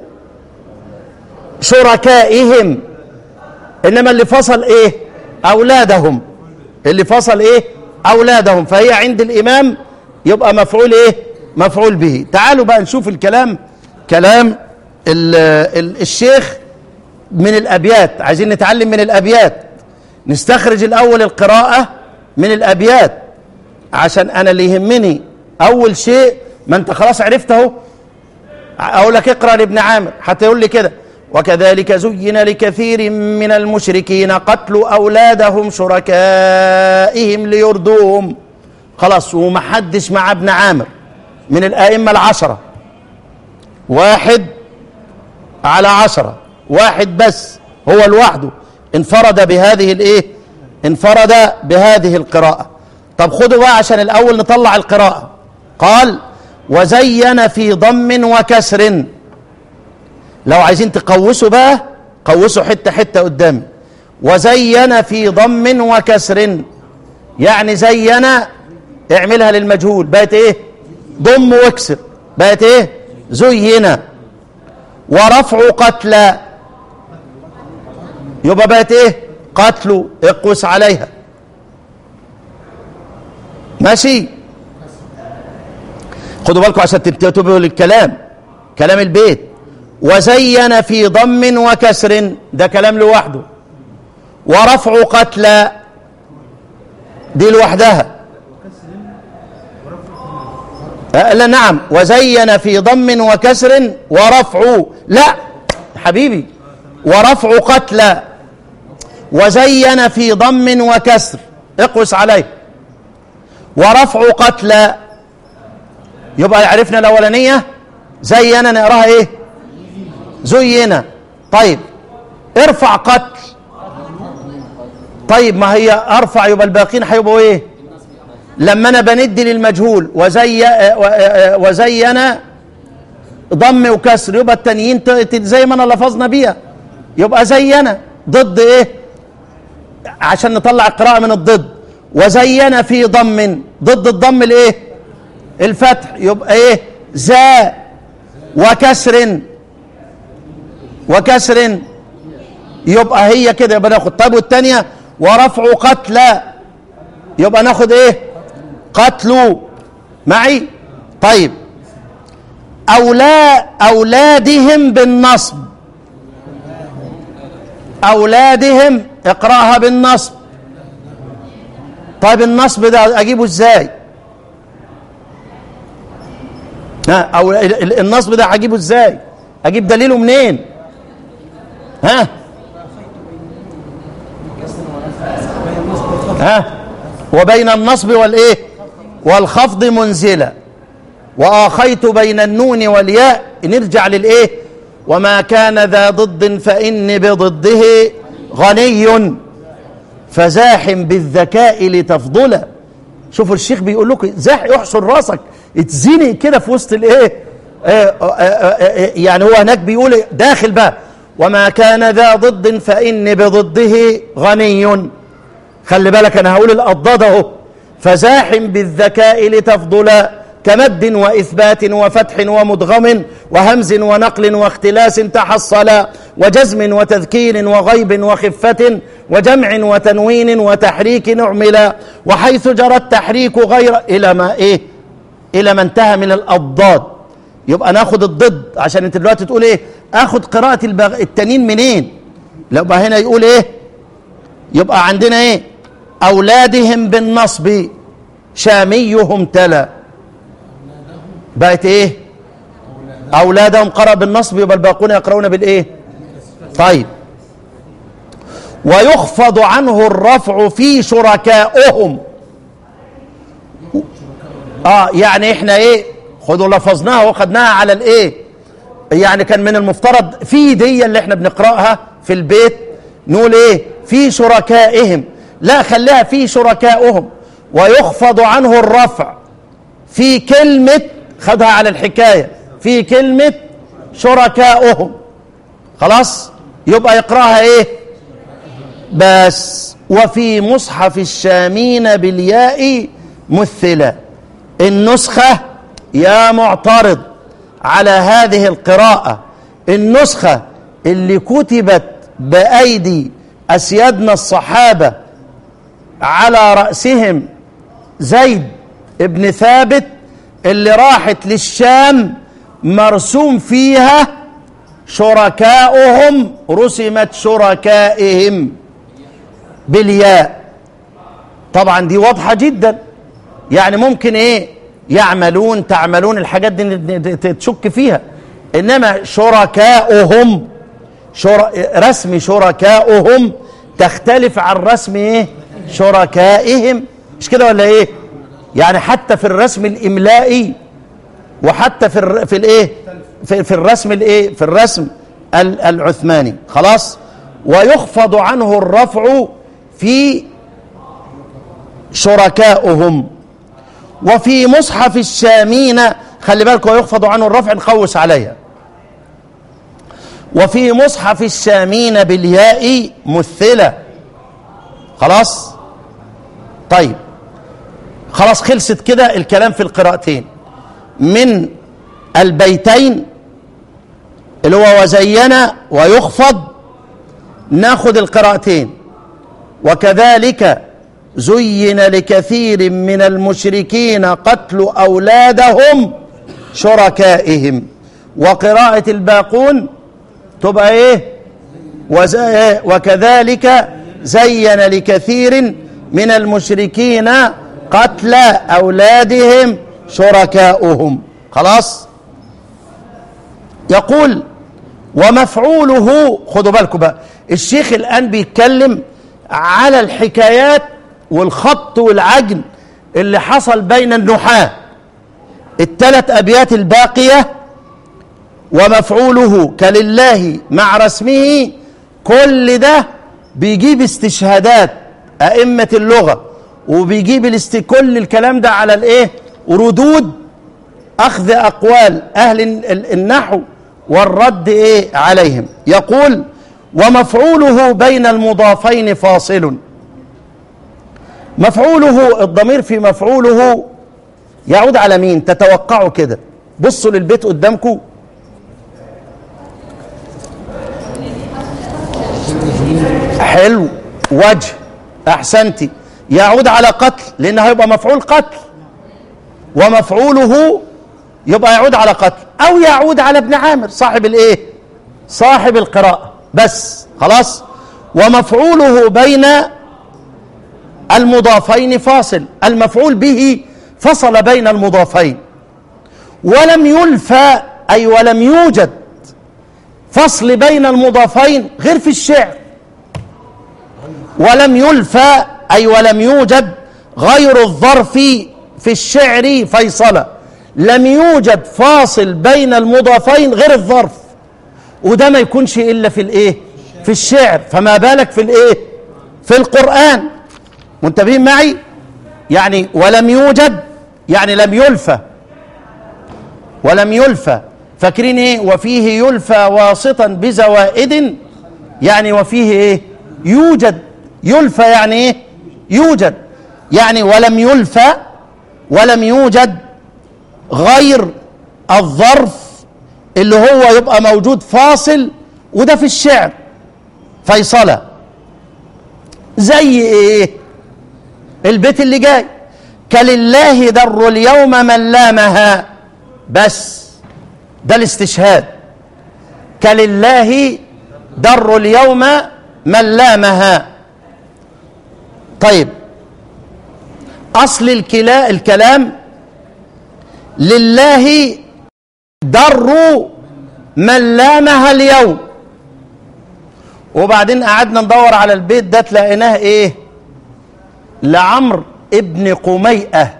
شركائهم إنما اللي فصل إيه أولادهم اللي فصل إيه أولادهم فهي عند الإمام يبقى مفعول إيه مفعول به تعالوا بقى نشوف الكلام كلام ال ال الشيخ من الأبيات عايزين نتعلم من الأبيات نستخرج الأول القراءة من الأبيات عشان أنا اللي يهمني أول شيء ما أنت خلاص عرفته أقول لك اقرأ لابن عامر حتى يقول لي كده وكذلك زين لكثير من المشركين قتل أولادهم شركائهم ليردوهم خلاص ومحدش مع ابن عامر من الآئمة العشرة واحد على عشرة واحد بس هو لوحده انفرد بهذه الايه انفرد بهذه القراءة طب خدوا بقى عشان الأول نطلع القراءة قال وزين في ضم وكسر لو عايزين تقوسوا بقى قوسوا حتة حتة قدامي وزين في ضم وكسر يعني زين اعملها للمجهول بقت ايه ضم واكسر بقت ايه زين ورفع قتلى يبقى بقت ايه قتل اقوس عليها ماشي خدوا بالكم عشان تنتبهوا للكلام كلام البيت وزين في ضم وكسر ده كلام لوحده ورفع قتلى دي لوحدها أه لا نعم وزين في ضم وكسر ورفع لا حبيبي ورفع قتلى وزين في ضم وكسر اقوس عليه ورفع قتلى يبقى عرفنا الاولانيه زين نقراها ايه زين طيب ارفع قتل طيب ما هي ارفع يبقى الباقين هيبقوا ايه لما انا بندي للمجهول وزي وزين ضم وكسر يبقى التانيين ت- ت- زي ما انا لفظنا بيها يبقى زين ضد ايه عشان نطلع القراءة من الضد وزين في ضم ضد الضم الايه الفتح يبقى ايه زا وكسر وكسر يبقى هي كده يبقى ناخد طيب والثانيه ورفع قتلى يبقى ناخد ايه قتلوا معي طيب أولا أولادهم بالنصب أولادهم اقرأها بالنصب طيب النصب ده أجيبه إزاي ها أو ال- ال- النصب ده هجيبه إزاي أجيب دليله منين ها ها وبين النصب والإيه والخفض منزلة وآخيت بين النون والياء نرجع للإيه وما كان ذا ضد فإن بضده غني فزاحم بالذكاء لتفضله شوفوا الشيخ بيقول لكم زاح احشر راسك اتزنق كده في وسط الايه آه، آه، آه، آه، يعني هو هناك بيقول إيه؟ داخل بقى وما كان ذا ضد فإن بضده غني خلي بالك انا هقول الاضداد اهو فزاحم بالذكاء لتفضل كمد واثبات وفتح ومدغم وهمز ونقل واختلاس تحصلا وجزم وتذكير وغيب وخفة وجمع وتنوين وتحريك نعملا وحيث جرى التحريك غير الى ما ايه الى ما انتهى من الاضداد يبقى ناخد الضد عشان انت دلوقتي تقول ايه اخد قراءة البغ... التانيين منين يبقى هنا يقول ايه يبقى عندنا ايه اولادهم بالنصب شاميهم تلا بقت ايه اولادهم قرأ بالنصب يبقى الباقون يقرؤون بالايه طيب ويخفض عنه الرفع في شركائهم اه يعني احنا ايه خدوا لفظناها وخدناها على الايه يعني كان من المفترض في دي اللي احنا بنقراها في البيت نقول ايه في شركائهم لا خليها في شركائهم ويخفض عنه الرفع في كلمة خدها على الحكاية في كلمة شركائهم خلاص يبقى يقراها ايه بس وفي مصحف الشامين بالياء مثلا النسخة يا معترض على هذه القراءة النسخة اللي كتبت بأيدي أسيادنا الصحابة على رأسهم زيد ابن ثابت اللي راحت للشام مرسوم فيها شركاؤهم رسمت شركائهم بالياء طبعا دي واضحة جدا يعني ممكن ايه يعملون تعملون الحاجات دي تشك فيها انما شركاؤهم شر... رسم شركاؤهم تختلف عن رسم ايه شركائهم مش كده ولا ايه يعني حتى في الرسم الاملائي وحتى في الر... في الايه في, في الرسم الايه في الرسم ال- العثماني خلاص ويخفض عنه الرفع في شركائهم وفي مصحف الشامين خلي بالك ويخفض عنه الرفع نخوس عليها وفي مصحف الشامين بالياء مثلة خلاص طيب خلاص خلصت كده الكلام في القراءتين من البيتين اللي هو وزين ويخفض ناخد القراءتين وكذلك زين لكثير من المشركين قتل أولادهم شركائهم وقراءة الباقون تبقى ايه وز- وكذلك زين لكثير من المشركين قتل أولادهم شركاؤهم خلاص يقول ومفعوله خدوا بالكم بقى الشيخ الآن بيتكلم على الحكايات والخط والعجن اللي حصل بين النحاة الثلاث أبيات الباقية ومفعوله كلله مع رسمه كل ده بيجيب استشهادات أئمة اللغة وبيجيب الاست... كل الكلام ده على الايه ردود أخذ أقوال أهل النحو والرد إيه عليهم يقول ومفعوله بين المضافين فاصل مفعوله الضمير في مفعوله يعود على مين تتوقعوا كده بصوا للبيت قدامكم حلو وجه احسنتي يعود على قتل لان هيبقى مفعول قتل ومفعوله يبقى يعود على قتل او يعود على ابن عامر صاحب الايه صاحب القراءه بس خلاص ومفعوله بين المضافين فاصل المفعول به فصل بين المضافين ولم يلفى اي ولم يوجد فصل بين المضافين غير في الشعر ولم يلفى اي ولم يوجد غير الظرف في الشعر فيصلا لم يوجد فاصل بين المضافين غير الظرف وده ما يكونش الا في الايه في الشعر فما بالك في الايه في القران منتبهين معي يعني ولم يوجد يعني لم يلفى ولم يلفى فاكرين ايه وفيه يلفى واسطا بزوائد يعني وفيه ايه يوجد يلفى يعني ايه يوجد يعني ولم يلفى ولم يوجد غير الظرف اللي هو يبقى موجود فاصل وده في الشعر فيصلة زي ايه البيت اللي جاي كلله در اليوم من لامها بس ده الاستشهاد كلله در اليوم من لامها طيب اصل الكلا الكلام لله در من لامها اليوم وبعدين قعدنا ندور على البيت ده تلاقيناه ايه لعمر ابن قميئة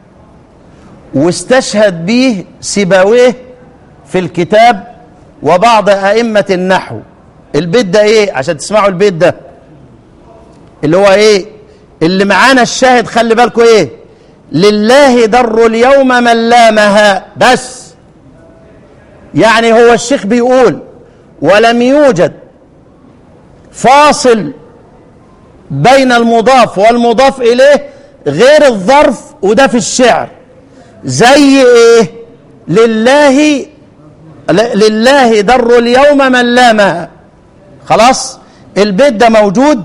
واستشهد به سيبويه في الكتاب وبعض أئمة النحو البيت ده ايه عشان تسمعوا البيت ده اللي هو ايه اللي معانا الشاهد خلي بالكم ايه لله در اليوم من لامها بس يعني هو الشيخ بيقول ولم يوجد فاصل بين المضاف والمضاف اليه غير الظرف وده في الشعر زي ايه لله لله در اليوم من لامها خلاص البيت ده موجود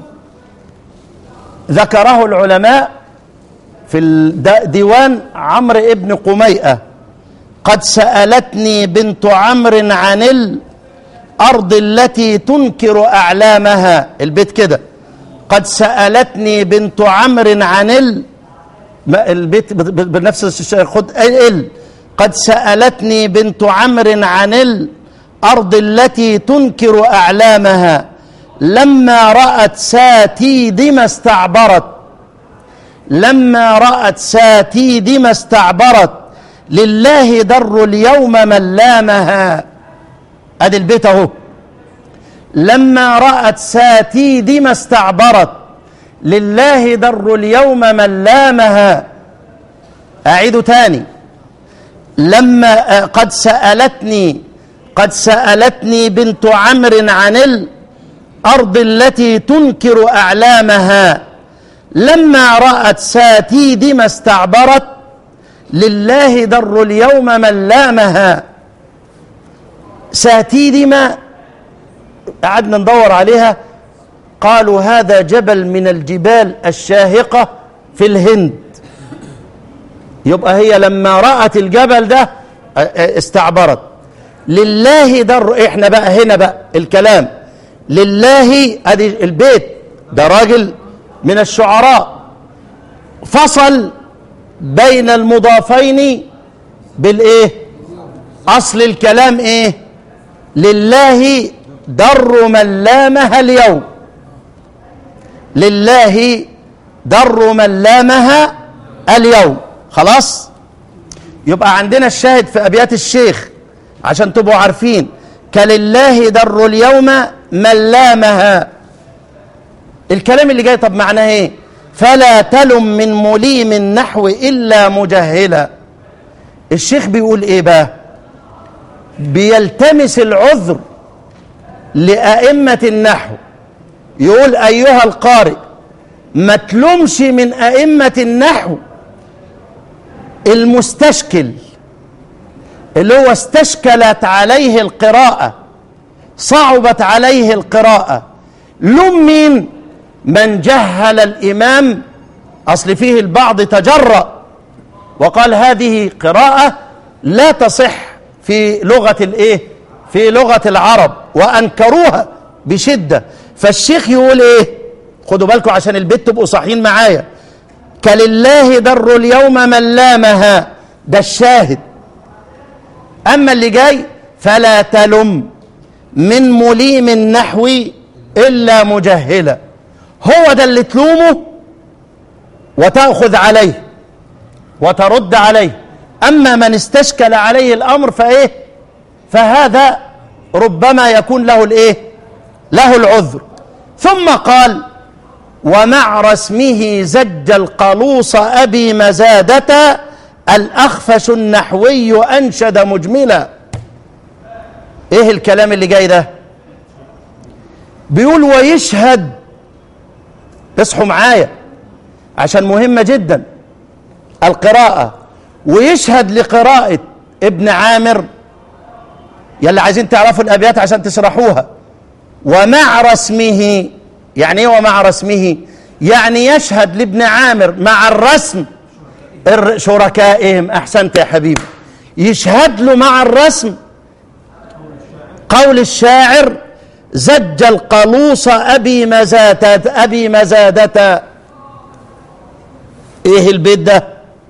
ذكره العلماء في ديوان عمرو ابن قميئة قد سألتني بنت عمرو عن الأرض التي تنكر أعلامها البيت كده قد سألتني بنت عمرو عن ال البيت بنفس الشيء خد ال قد سألتني بنت عمرو عن الأرض التي تنكر أعلامها لما رأت ساتيد ما استعبرت لما رأت ساتيد ما استعبرت لله در اليوم من لامها ادي البيت اهو لما رأت ساتيد ما استعبرت لله در اليوم من لامها أعيد تاني لما قد سألتني قد سألتني بنت عمرو عن الأرض التي تنكر أعلامها لما رأت ساتيد ما استعبرت لله در اليوم من لامها ساتيد ما قعدنا ندور عليها قالوا هذا جبل من الجبال الشاهقة في الهند يبقى هي لما رأت الجبل ده استعبرت لله در احنا بقى هنا بقى الكلام لله ادي البيت ده راجل من الشعراء فصل بين المضافين بالايه اصل الكلام ايه لله در من لامها اليوم لله در من لامها اليوم خلاص يبقى عندنا الشاهد في أبيات الشيخ عشان تبقوا عارفين كلله در اليوم من لامها الكلام اللي جاي طب معناه ايه فلا تلم من مليم النحو إلا مجهلا الشيخ بيقول ايه بقى بيلتمس العذر لأئمة النحو يقول أيها القارئ ما تلومش من أئمة النحو المستشكل اللي هو استشكلت عليه القراءة صعبت عليه القراءة لوم مين من جهل الإمام أصل فيه البعض تجرأ وقال هذه قراءة لا تصح في لغة الإيه في لغة العرب وأنكروها بشدة فالشيخ يقول إيه خدوا بالكم عشان البيت تبقوا صاحيين معايا كلله در اليوم من لامها ده الشاهد أما اللي جاي فلا تلم من مليم النحو إلا مجهلا هو ده اللي تلومه وتأخذ عليه وترد عليه أما من استشكل عليه الأمر فإيه فهذا ربما يكون له الإيه له العذر ثم قال ومع رسمه زج القلوص أبي مزادة الأخفش النحوي أنشد مجملا إيه الكلام اللي جاي ده بيقول ويشهد اصحوا معايا عشان مهمة جدا القراءة ويشهد لقراءة ابن عامر يلي عايزين تعرفوا الأبيات عشان تشرحوها ومع رسمه يعني ايه ومع رسمه يعني يشهد لابن عامر مع الرسم الر- شركائهم احسنت يا حبيبي يشهد له مع الرسم قول الشاعر زج القلوص ابي مزادة ابي مزادة ايه البيت ده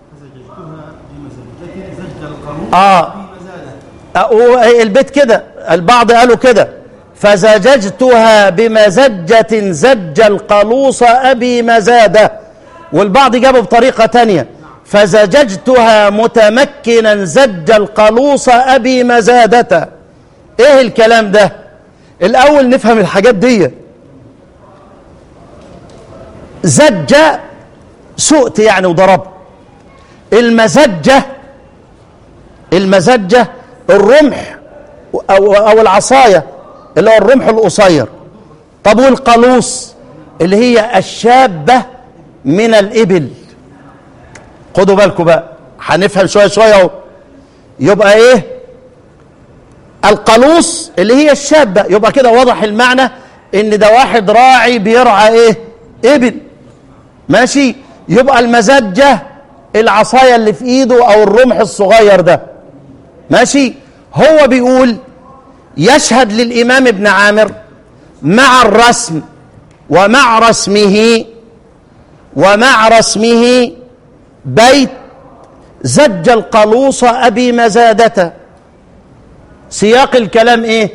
اه أو- البيت كده البعض قالوا كده فزججتها بمزجة زج القلوص أبي مزادة والبعض جابه بطريقة تانية فزججتها متمكنا زج القلوص أبي مزادة إيه الكلام ده الأول نفهم الحاجات دي زج سؤت يعني وضربت المزجة المزجة الرمح أو, أو العصاية اللي هو الرمح القصير طب والقلوص اللي هي الشابة من الإبل خدوا بالكم بقى هنفهم شوية شوية اهو يبقى إيه القلوص اللي هي الشابة يبقى كده واضح المعنى إن ده واحد راعي بيرعى إيه إبل ماشي يبقى المزجة العصاية اللي في إيده أو الرمح الصغير ده ماشي هو بيقول يشهد للإمام ابن عامر مع الرسم ومع رسمه ومع رسمه بيت زج القلوص أبي مزادة سياق الكلام إيه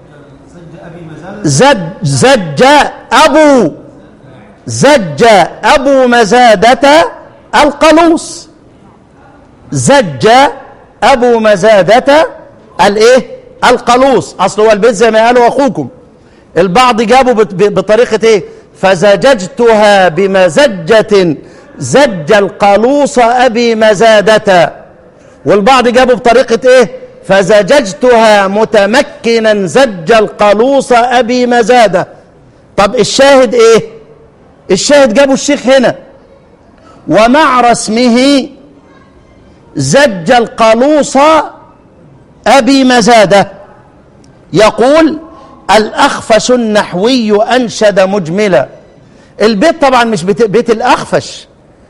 زج زج أبو زج أبو مزادة القلوص زج أبو مزادة الإيه القلوص أصل هو البيت زي ما قالوا أخوكم البعض جابوا بط- ب- بطريقة إيه فزججتها بمزجة زج القلوص أبي مزادة والبعض جابوا بطريقة إيه فزججتها متمكنا زج القلوص أبي مزادة طب الشاهد إيه الشاهد جابوا الشيخ هنا ومع رسمه زج القلوص أبي مزادة يقول الأخفش النحوي أنشد مجملا البيت طبعا مش بيت, بيت الأخفش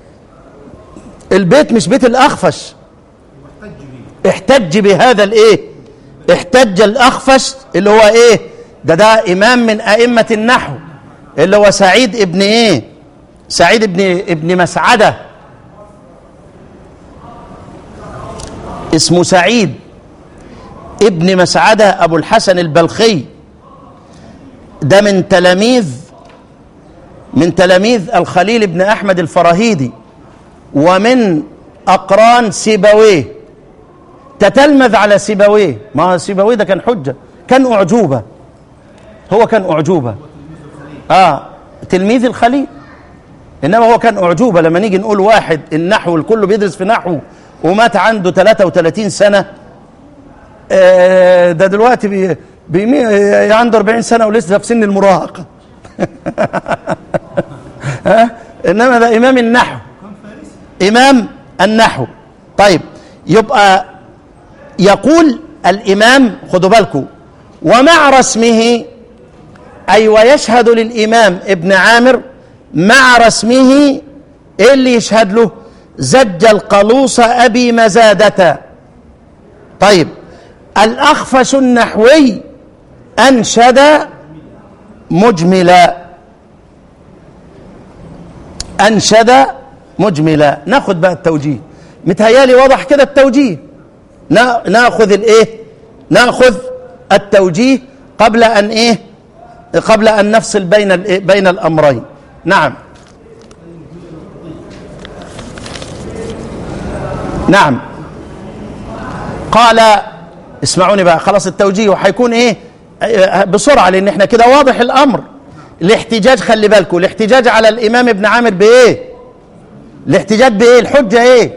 البيت مش بيت الأخفش احتج بهذا الايه احتج الأخفش اللي هو ايه ده ده إمام من أئمة النحو اللي هو سعيد ابن ايه سعيد ابن ابن مسعده اسمه سعيد ابن مسعدة أبو الحسن البلخي ده من تلاميذ من تلاميذ الخليل بن أحمد الفراهيدي ومن أقران سيبويه تتلمذ على سيبويه ما سيبويه ده كان حجة كان أعجوبة هو كان أعجوبة آه تلميذ الخليل إنما هو كان أعجوبة لما نيجي نقول واحد النحو الكل بيدرس في نحو ومات عنده 33 سنة آه ده دلوقتي بي بي عنده 40 سنة ولسه في سن المراهقة ها إنما ده إمام النحو إمام النحو طيب يبقى يقول الإمام خدوا بالكم ومع رسمه أي ويشهد للإمام ابن عامر مع رسمه إيه اللي يشهد له زج القلوص أبي مزادة طيب الأخفش النحوي أنشد مجملا أنشد مجملا ناخد بقى التوجيه متهيالي واضح كده التوجيه ناخذ الايه ناخذ التوجيه قبل ان ايه قبل ان نفصل بين بين الامرين نعم نعم قال اسمعوني بقى خلاص التوجيه وهيكون ايه بسرعه لان احنا كده واضح الامر الاحتجاج خلي بالكم الاحتجاج على الامام ابن عامر بايه الاحتجاج بايه الحجه ايه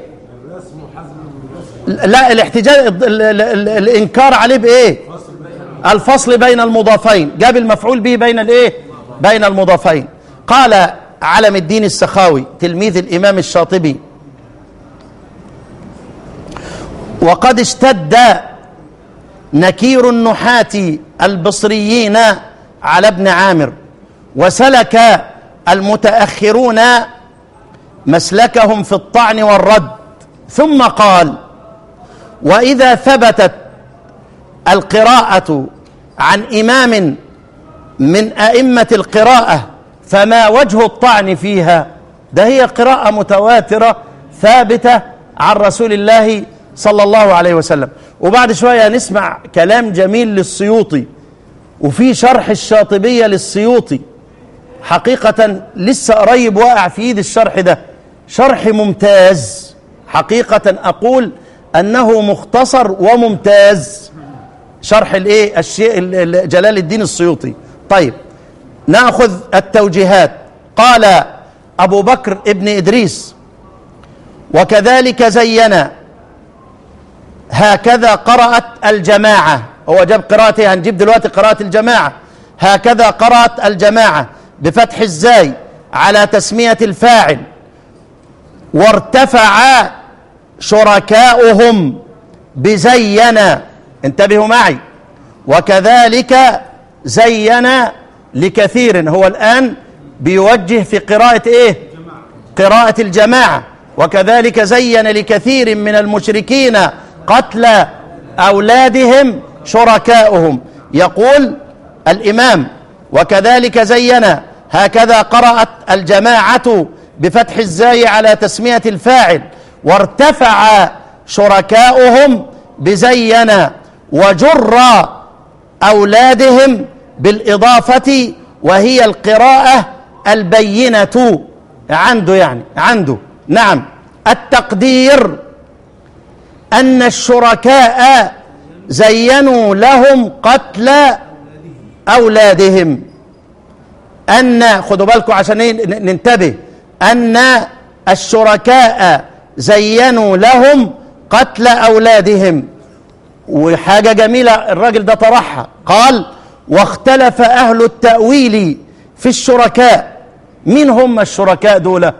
لا الاحتجاج ال ال ال الانكار عليه بايه الفصل بين المضافين جاب المفعول به بين الايه بين المضافين قال علم الدين السخاوي تلميذ الامام الشاطبي وقد اشتد نكير النحاة البصريين على ابن عامر وسلك المتأخرون مسلكهم في الطعن والرد ثم قال واذا ثبتت القراءه عن امام من ائمه القراءه فما وجه الطعن فيها ده هي قراءه متواتره ثابته عن رسول الله صلى الله عليه وسلم وبعد شويه نسمع كلام جميل للسيوطي وفي شرح الشاطبيه للسيوطي حقيقه لسه قريب واقع في ايد الشرح ده شرح ممتاز حقيقه اقول انه مختصر وممتاز شرح الايه الشيء جلال الدين السيوطي طيب ناخذ التوجيهات قال ابو بكر ابن ادريس وكذلك زين هكذا قرات الجماعه هو جاب قراءته هنجيب دلوقتي قراءه الجماعه هكذا قرات الجماعه بفتح الزاي على تسميه الفاعل وارتفع شركاؤهم بزين انتبهوا معي وكذلك زين لكثير هو الآن بيوجه في قراءة ايه قراءة الجماعة وكذلك زين لكثير من المشركين قتل أولادهم شركاؤهم يقول الإمام وكذلك زين هكذا قرأت الجماعة بفتح الزاي على تسمية الفاعل وارتفع شركاؤهم بزين وجر أولادهم بالإضافة وهي القراءة البينة عنده يعني عنده نعم التقدير أن الشركاء زينوا لهم قتل أولادهم أن خدوا بالكم عشان ننتبه أن الشركاء زينوا لهم قتل أولادهم وحاجة جميلة الراجل ده طرحها قال واختلف أهل التأويل في الشركاء مين هم الشركاء دول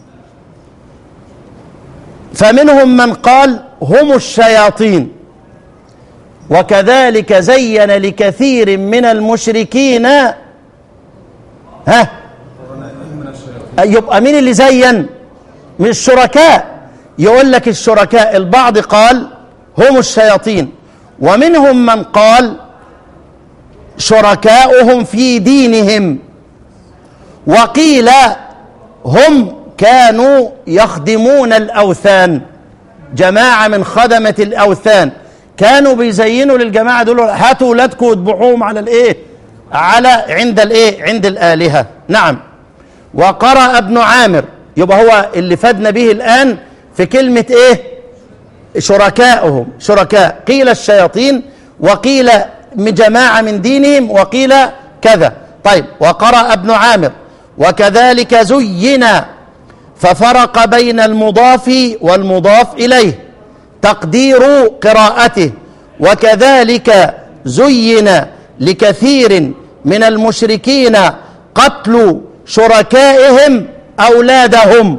فمنهم من قال هم الشياطين وكذلك زين لكثير من المشركين ها يبقى مين اللي زين من الشركاء يقول لك الشركاء البعض قال هم الشياطين ومنهم من قال شركاؤهم في دينهم وقيل هم كانوا يخدمون الاوثان جماعه من خدمه الاوثان كانوا بيزينوا للجماعه دول هاتوا اولادكم واذبحوهم على الايه على عند الايه عند الالهه نعم وقرأ ابن عامر يبقى هو اللي فادنا به الآن في كلمة إيه شركائهم شركاء قيل الشياطين وقيل من جماعة من دينهم وقيل كذا طيب وقرأ ابن عامر وكذلك زين ففرق بين المضاف والمضاف إليه تقدير قراءته وكذلك زين لكثير من المشركين قتل شركائهم أولادهم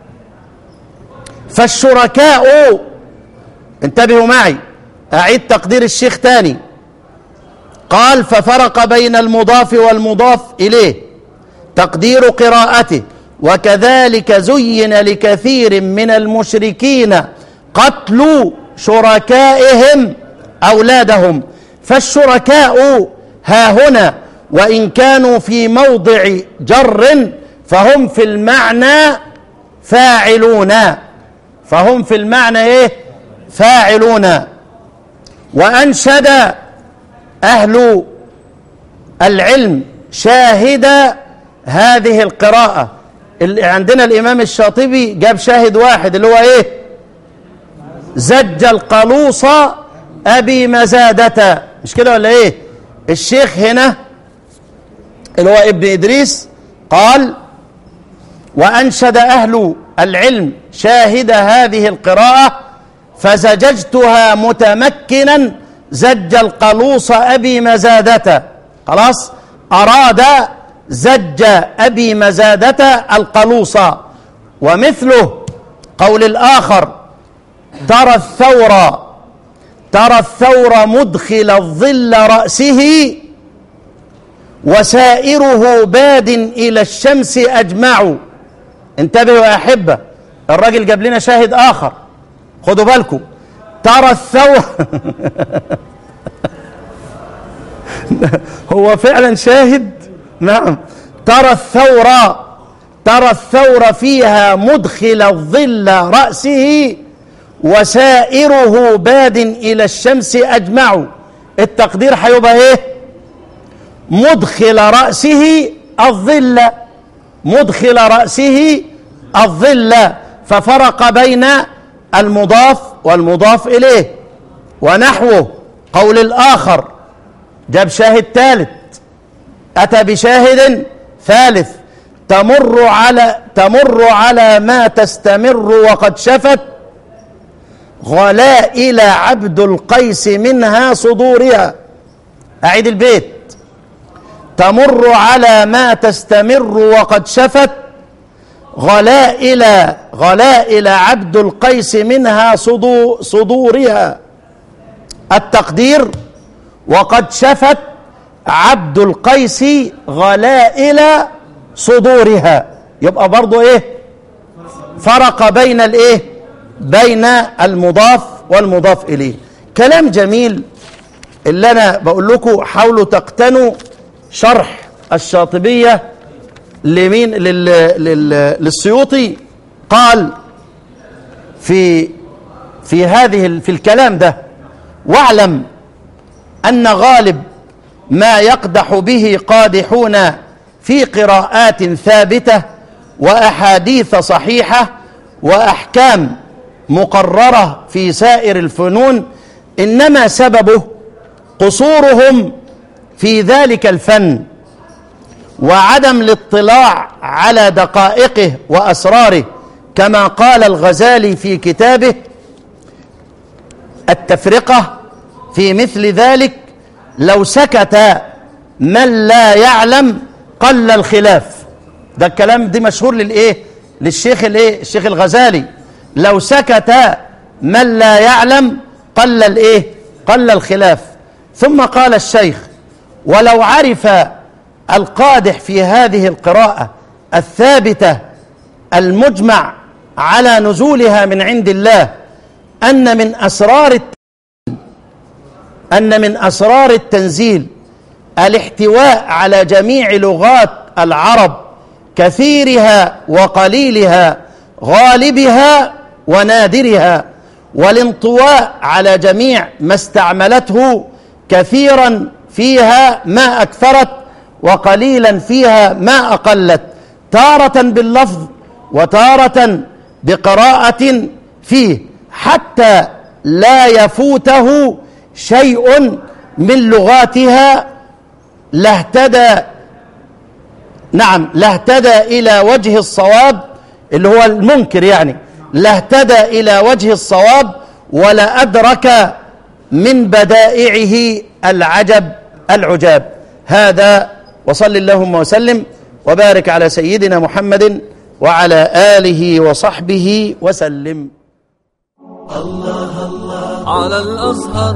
فالشركاء انتبهوا معي أعيد تقدير الشيخ تاني قال ففرق بين المضاف والمضاف إليه تقدير قراءته وكذلك زين لكثير من المشركين قتل شركائهم أولادهم فالشركاء ها هنا وإن كانوا في موضع جر فهم في المعنى فاعلون فهم في المعنى ايه فاعلون وأنشد أهل العلم شاهد هذه القراءة اللي عندنا الإمام الشاطبي جاب شاهد واحد اللي هو إيه زج القلوص أبي مزادة مش كده ولا إيه الشيخ هنا اللي هو ابن إدريس قال وأنشد أهل العلم شاهد هذه القراءة فزججتها متمكنا زج القلوص أبي مزادة خلاص أراد زج أبي مزادة القلوص ومثله قول الآخر ترى الثور ترى الثور مدخل الظل رأسه وسائره باد إلى الشمس أجمع انتبهوا يا أحبة الراجل جاب لنا شاهد آخر خدوا بالكم ترى الثور هو فعلا شاهد نعم ترى الثور ترى الثور فيها مدخل الظل رأسه وسائره باد إلى الشمس أجمع التقدير هيبقى إيه مدخل رأسه الظل مدخل رأسه الظل ففرق بين المضاف والمضاف إليه ونحوه قول الآخر جاب شاهد ثالث أتى بشاهد ثالث تمر على تمر على ما تستمر وقد شفت غلائل عبد القيس منها صدورها أعيد البيت تمر على ما تستمر وقد شفت غلائل غلائل عبد القيس منها صدو صدورها التقدير وقد شفت عبد القيس غلائل صدورها يبقى برضو ايه فرق بين الايه بين المضاف والمضاف اليه كلام جميل اللي انا بقول لكم حاولوا تقتنوا شرح الشاطبيه لمين لل... لل... للسيوطي قال في في هذه في الكلام ده واعلم ان غالب ما يقدح به قادحون في قراءات ثابته واحاديث صحيحه واحكام مقرره في سائر الفنون انما سببه قصورهم في ذلك الفن وعدم الاطلاع على دقائقه واسراره كما قال الغزالي في كتابه التفرقه في مثل ذلك لو سكت من لا يعلم قل الخلاف ده الكلام دي مشهور للايه للشيخ الايه الشيخ الغزالي لو سكت من لا يعلم قل الايه قل الخلاف ثم قال الشيخ ولو عرف القادح في هذه القراءة الثابتة المجمع على نزولها من عند الله أن من أسرار أن من أسرار التنزيل الاحتواء على جميع لغات العرب كثيرها وقليلها غالبها ونادرها والانطواء على جميع ما استعملته كثيرا فيها ما أكثرت وقليلا فيها ما أقلت تارة باللفظ وتارة بقراءة فيه حتى لا يفوته شيء من لغاتها لاهتدى نعم لاهتدى إلى وجه الصواب اللي هو المنكر يعني لاهتدى إلى وجه الصواب ولا أدرك من بدائعه العجب العجاب هذا وصل اللهم وسلم وبارك على سيدنا محمد وعلى آله وصحبه وسلم على الأزهر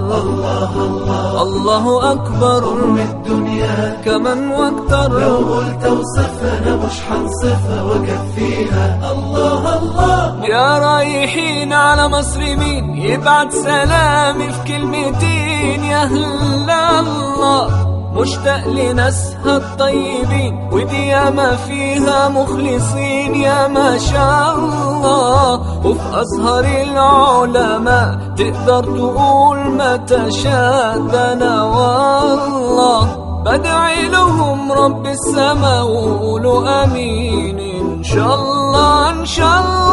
الله أكبر من الدنيا كمن واكتر لو قلت وصفنا مش حنصفها وكفيها الله الله يا رايحين على مصر مين يبعت سلامي في كلمتين يا هلا الله مشتاق لناسها الطيبين ودي ياما فيها مخلصين يا ما شاء الله وفي أزهر العلماء تقدر تقول ما تشاء ده أنا والله بدعي لهم رب السماء وقولوا امين ان شاء الله ان شاء الله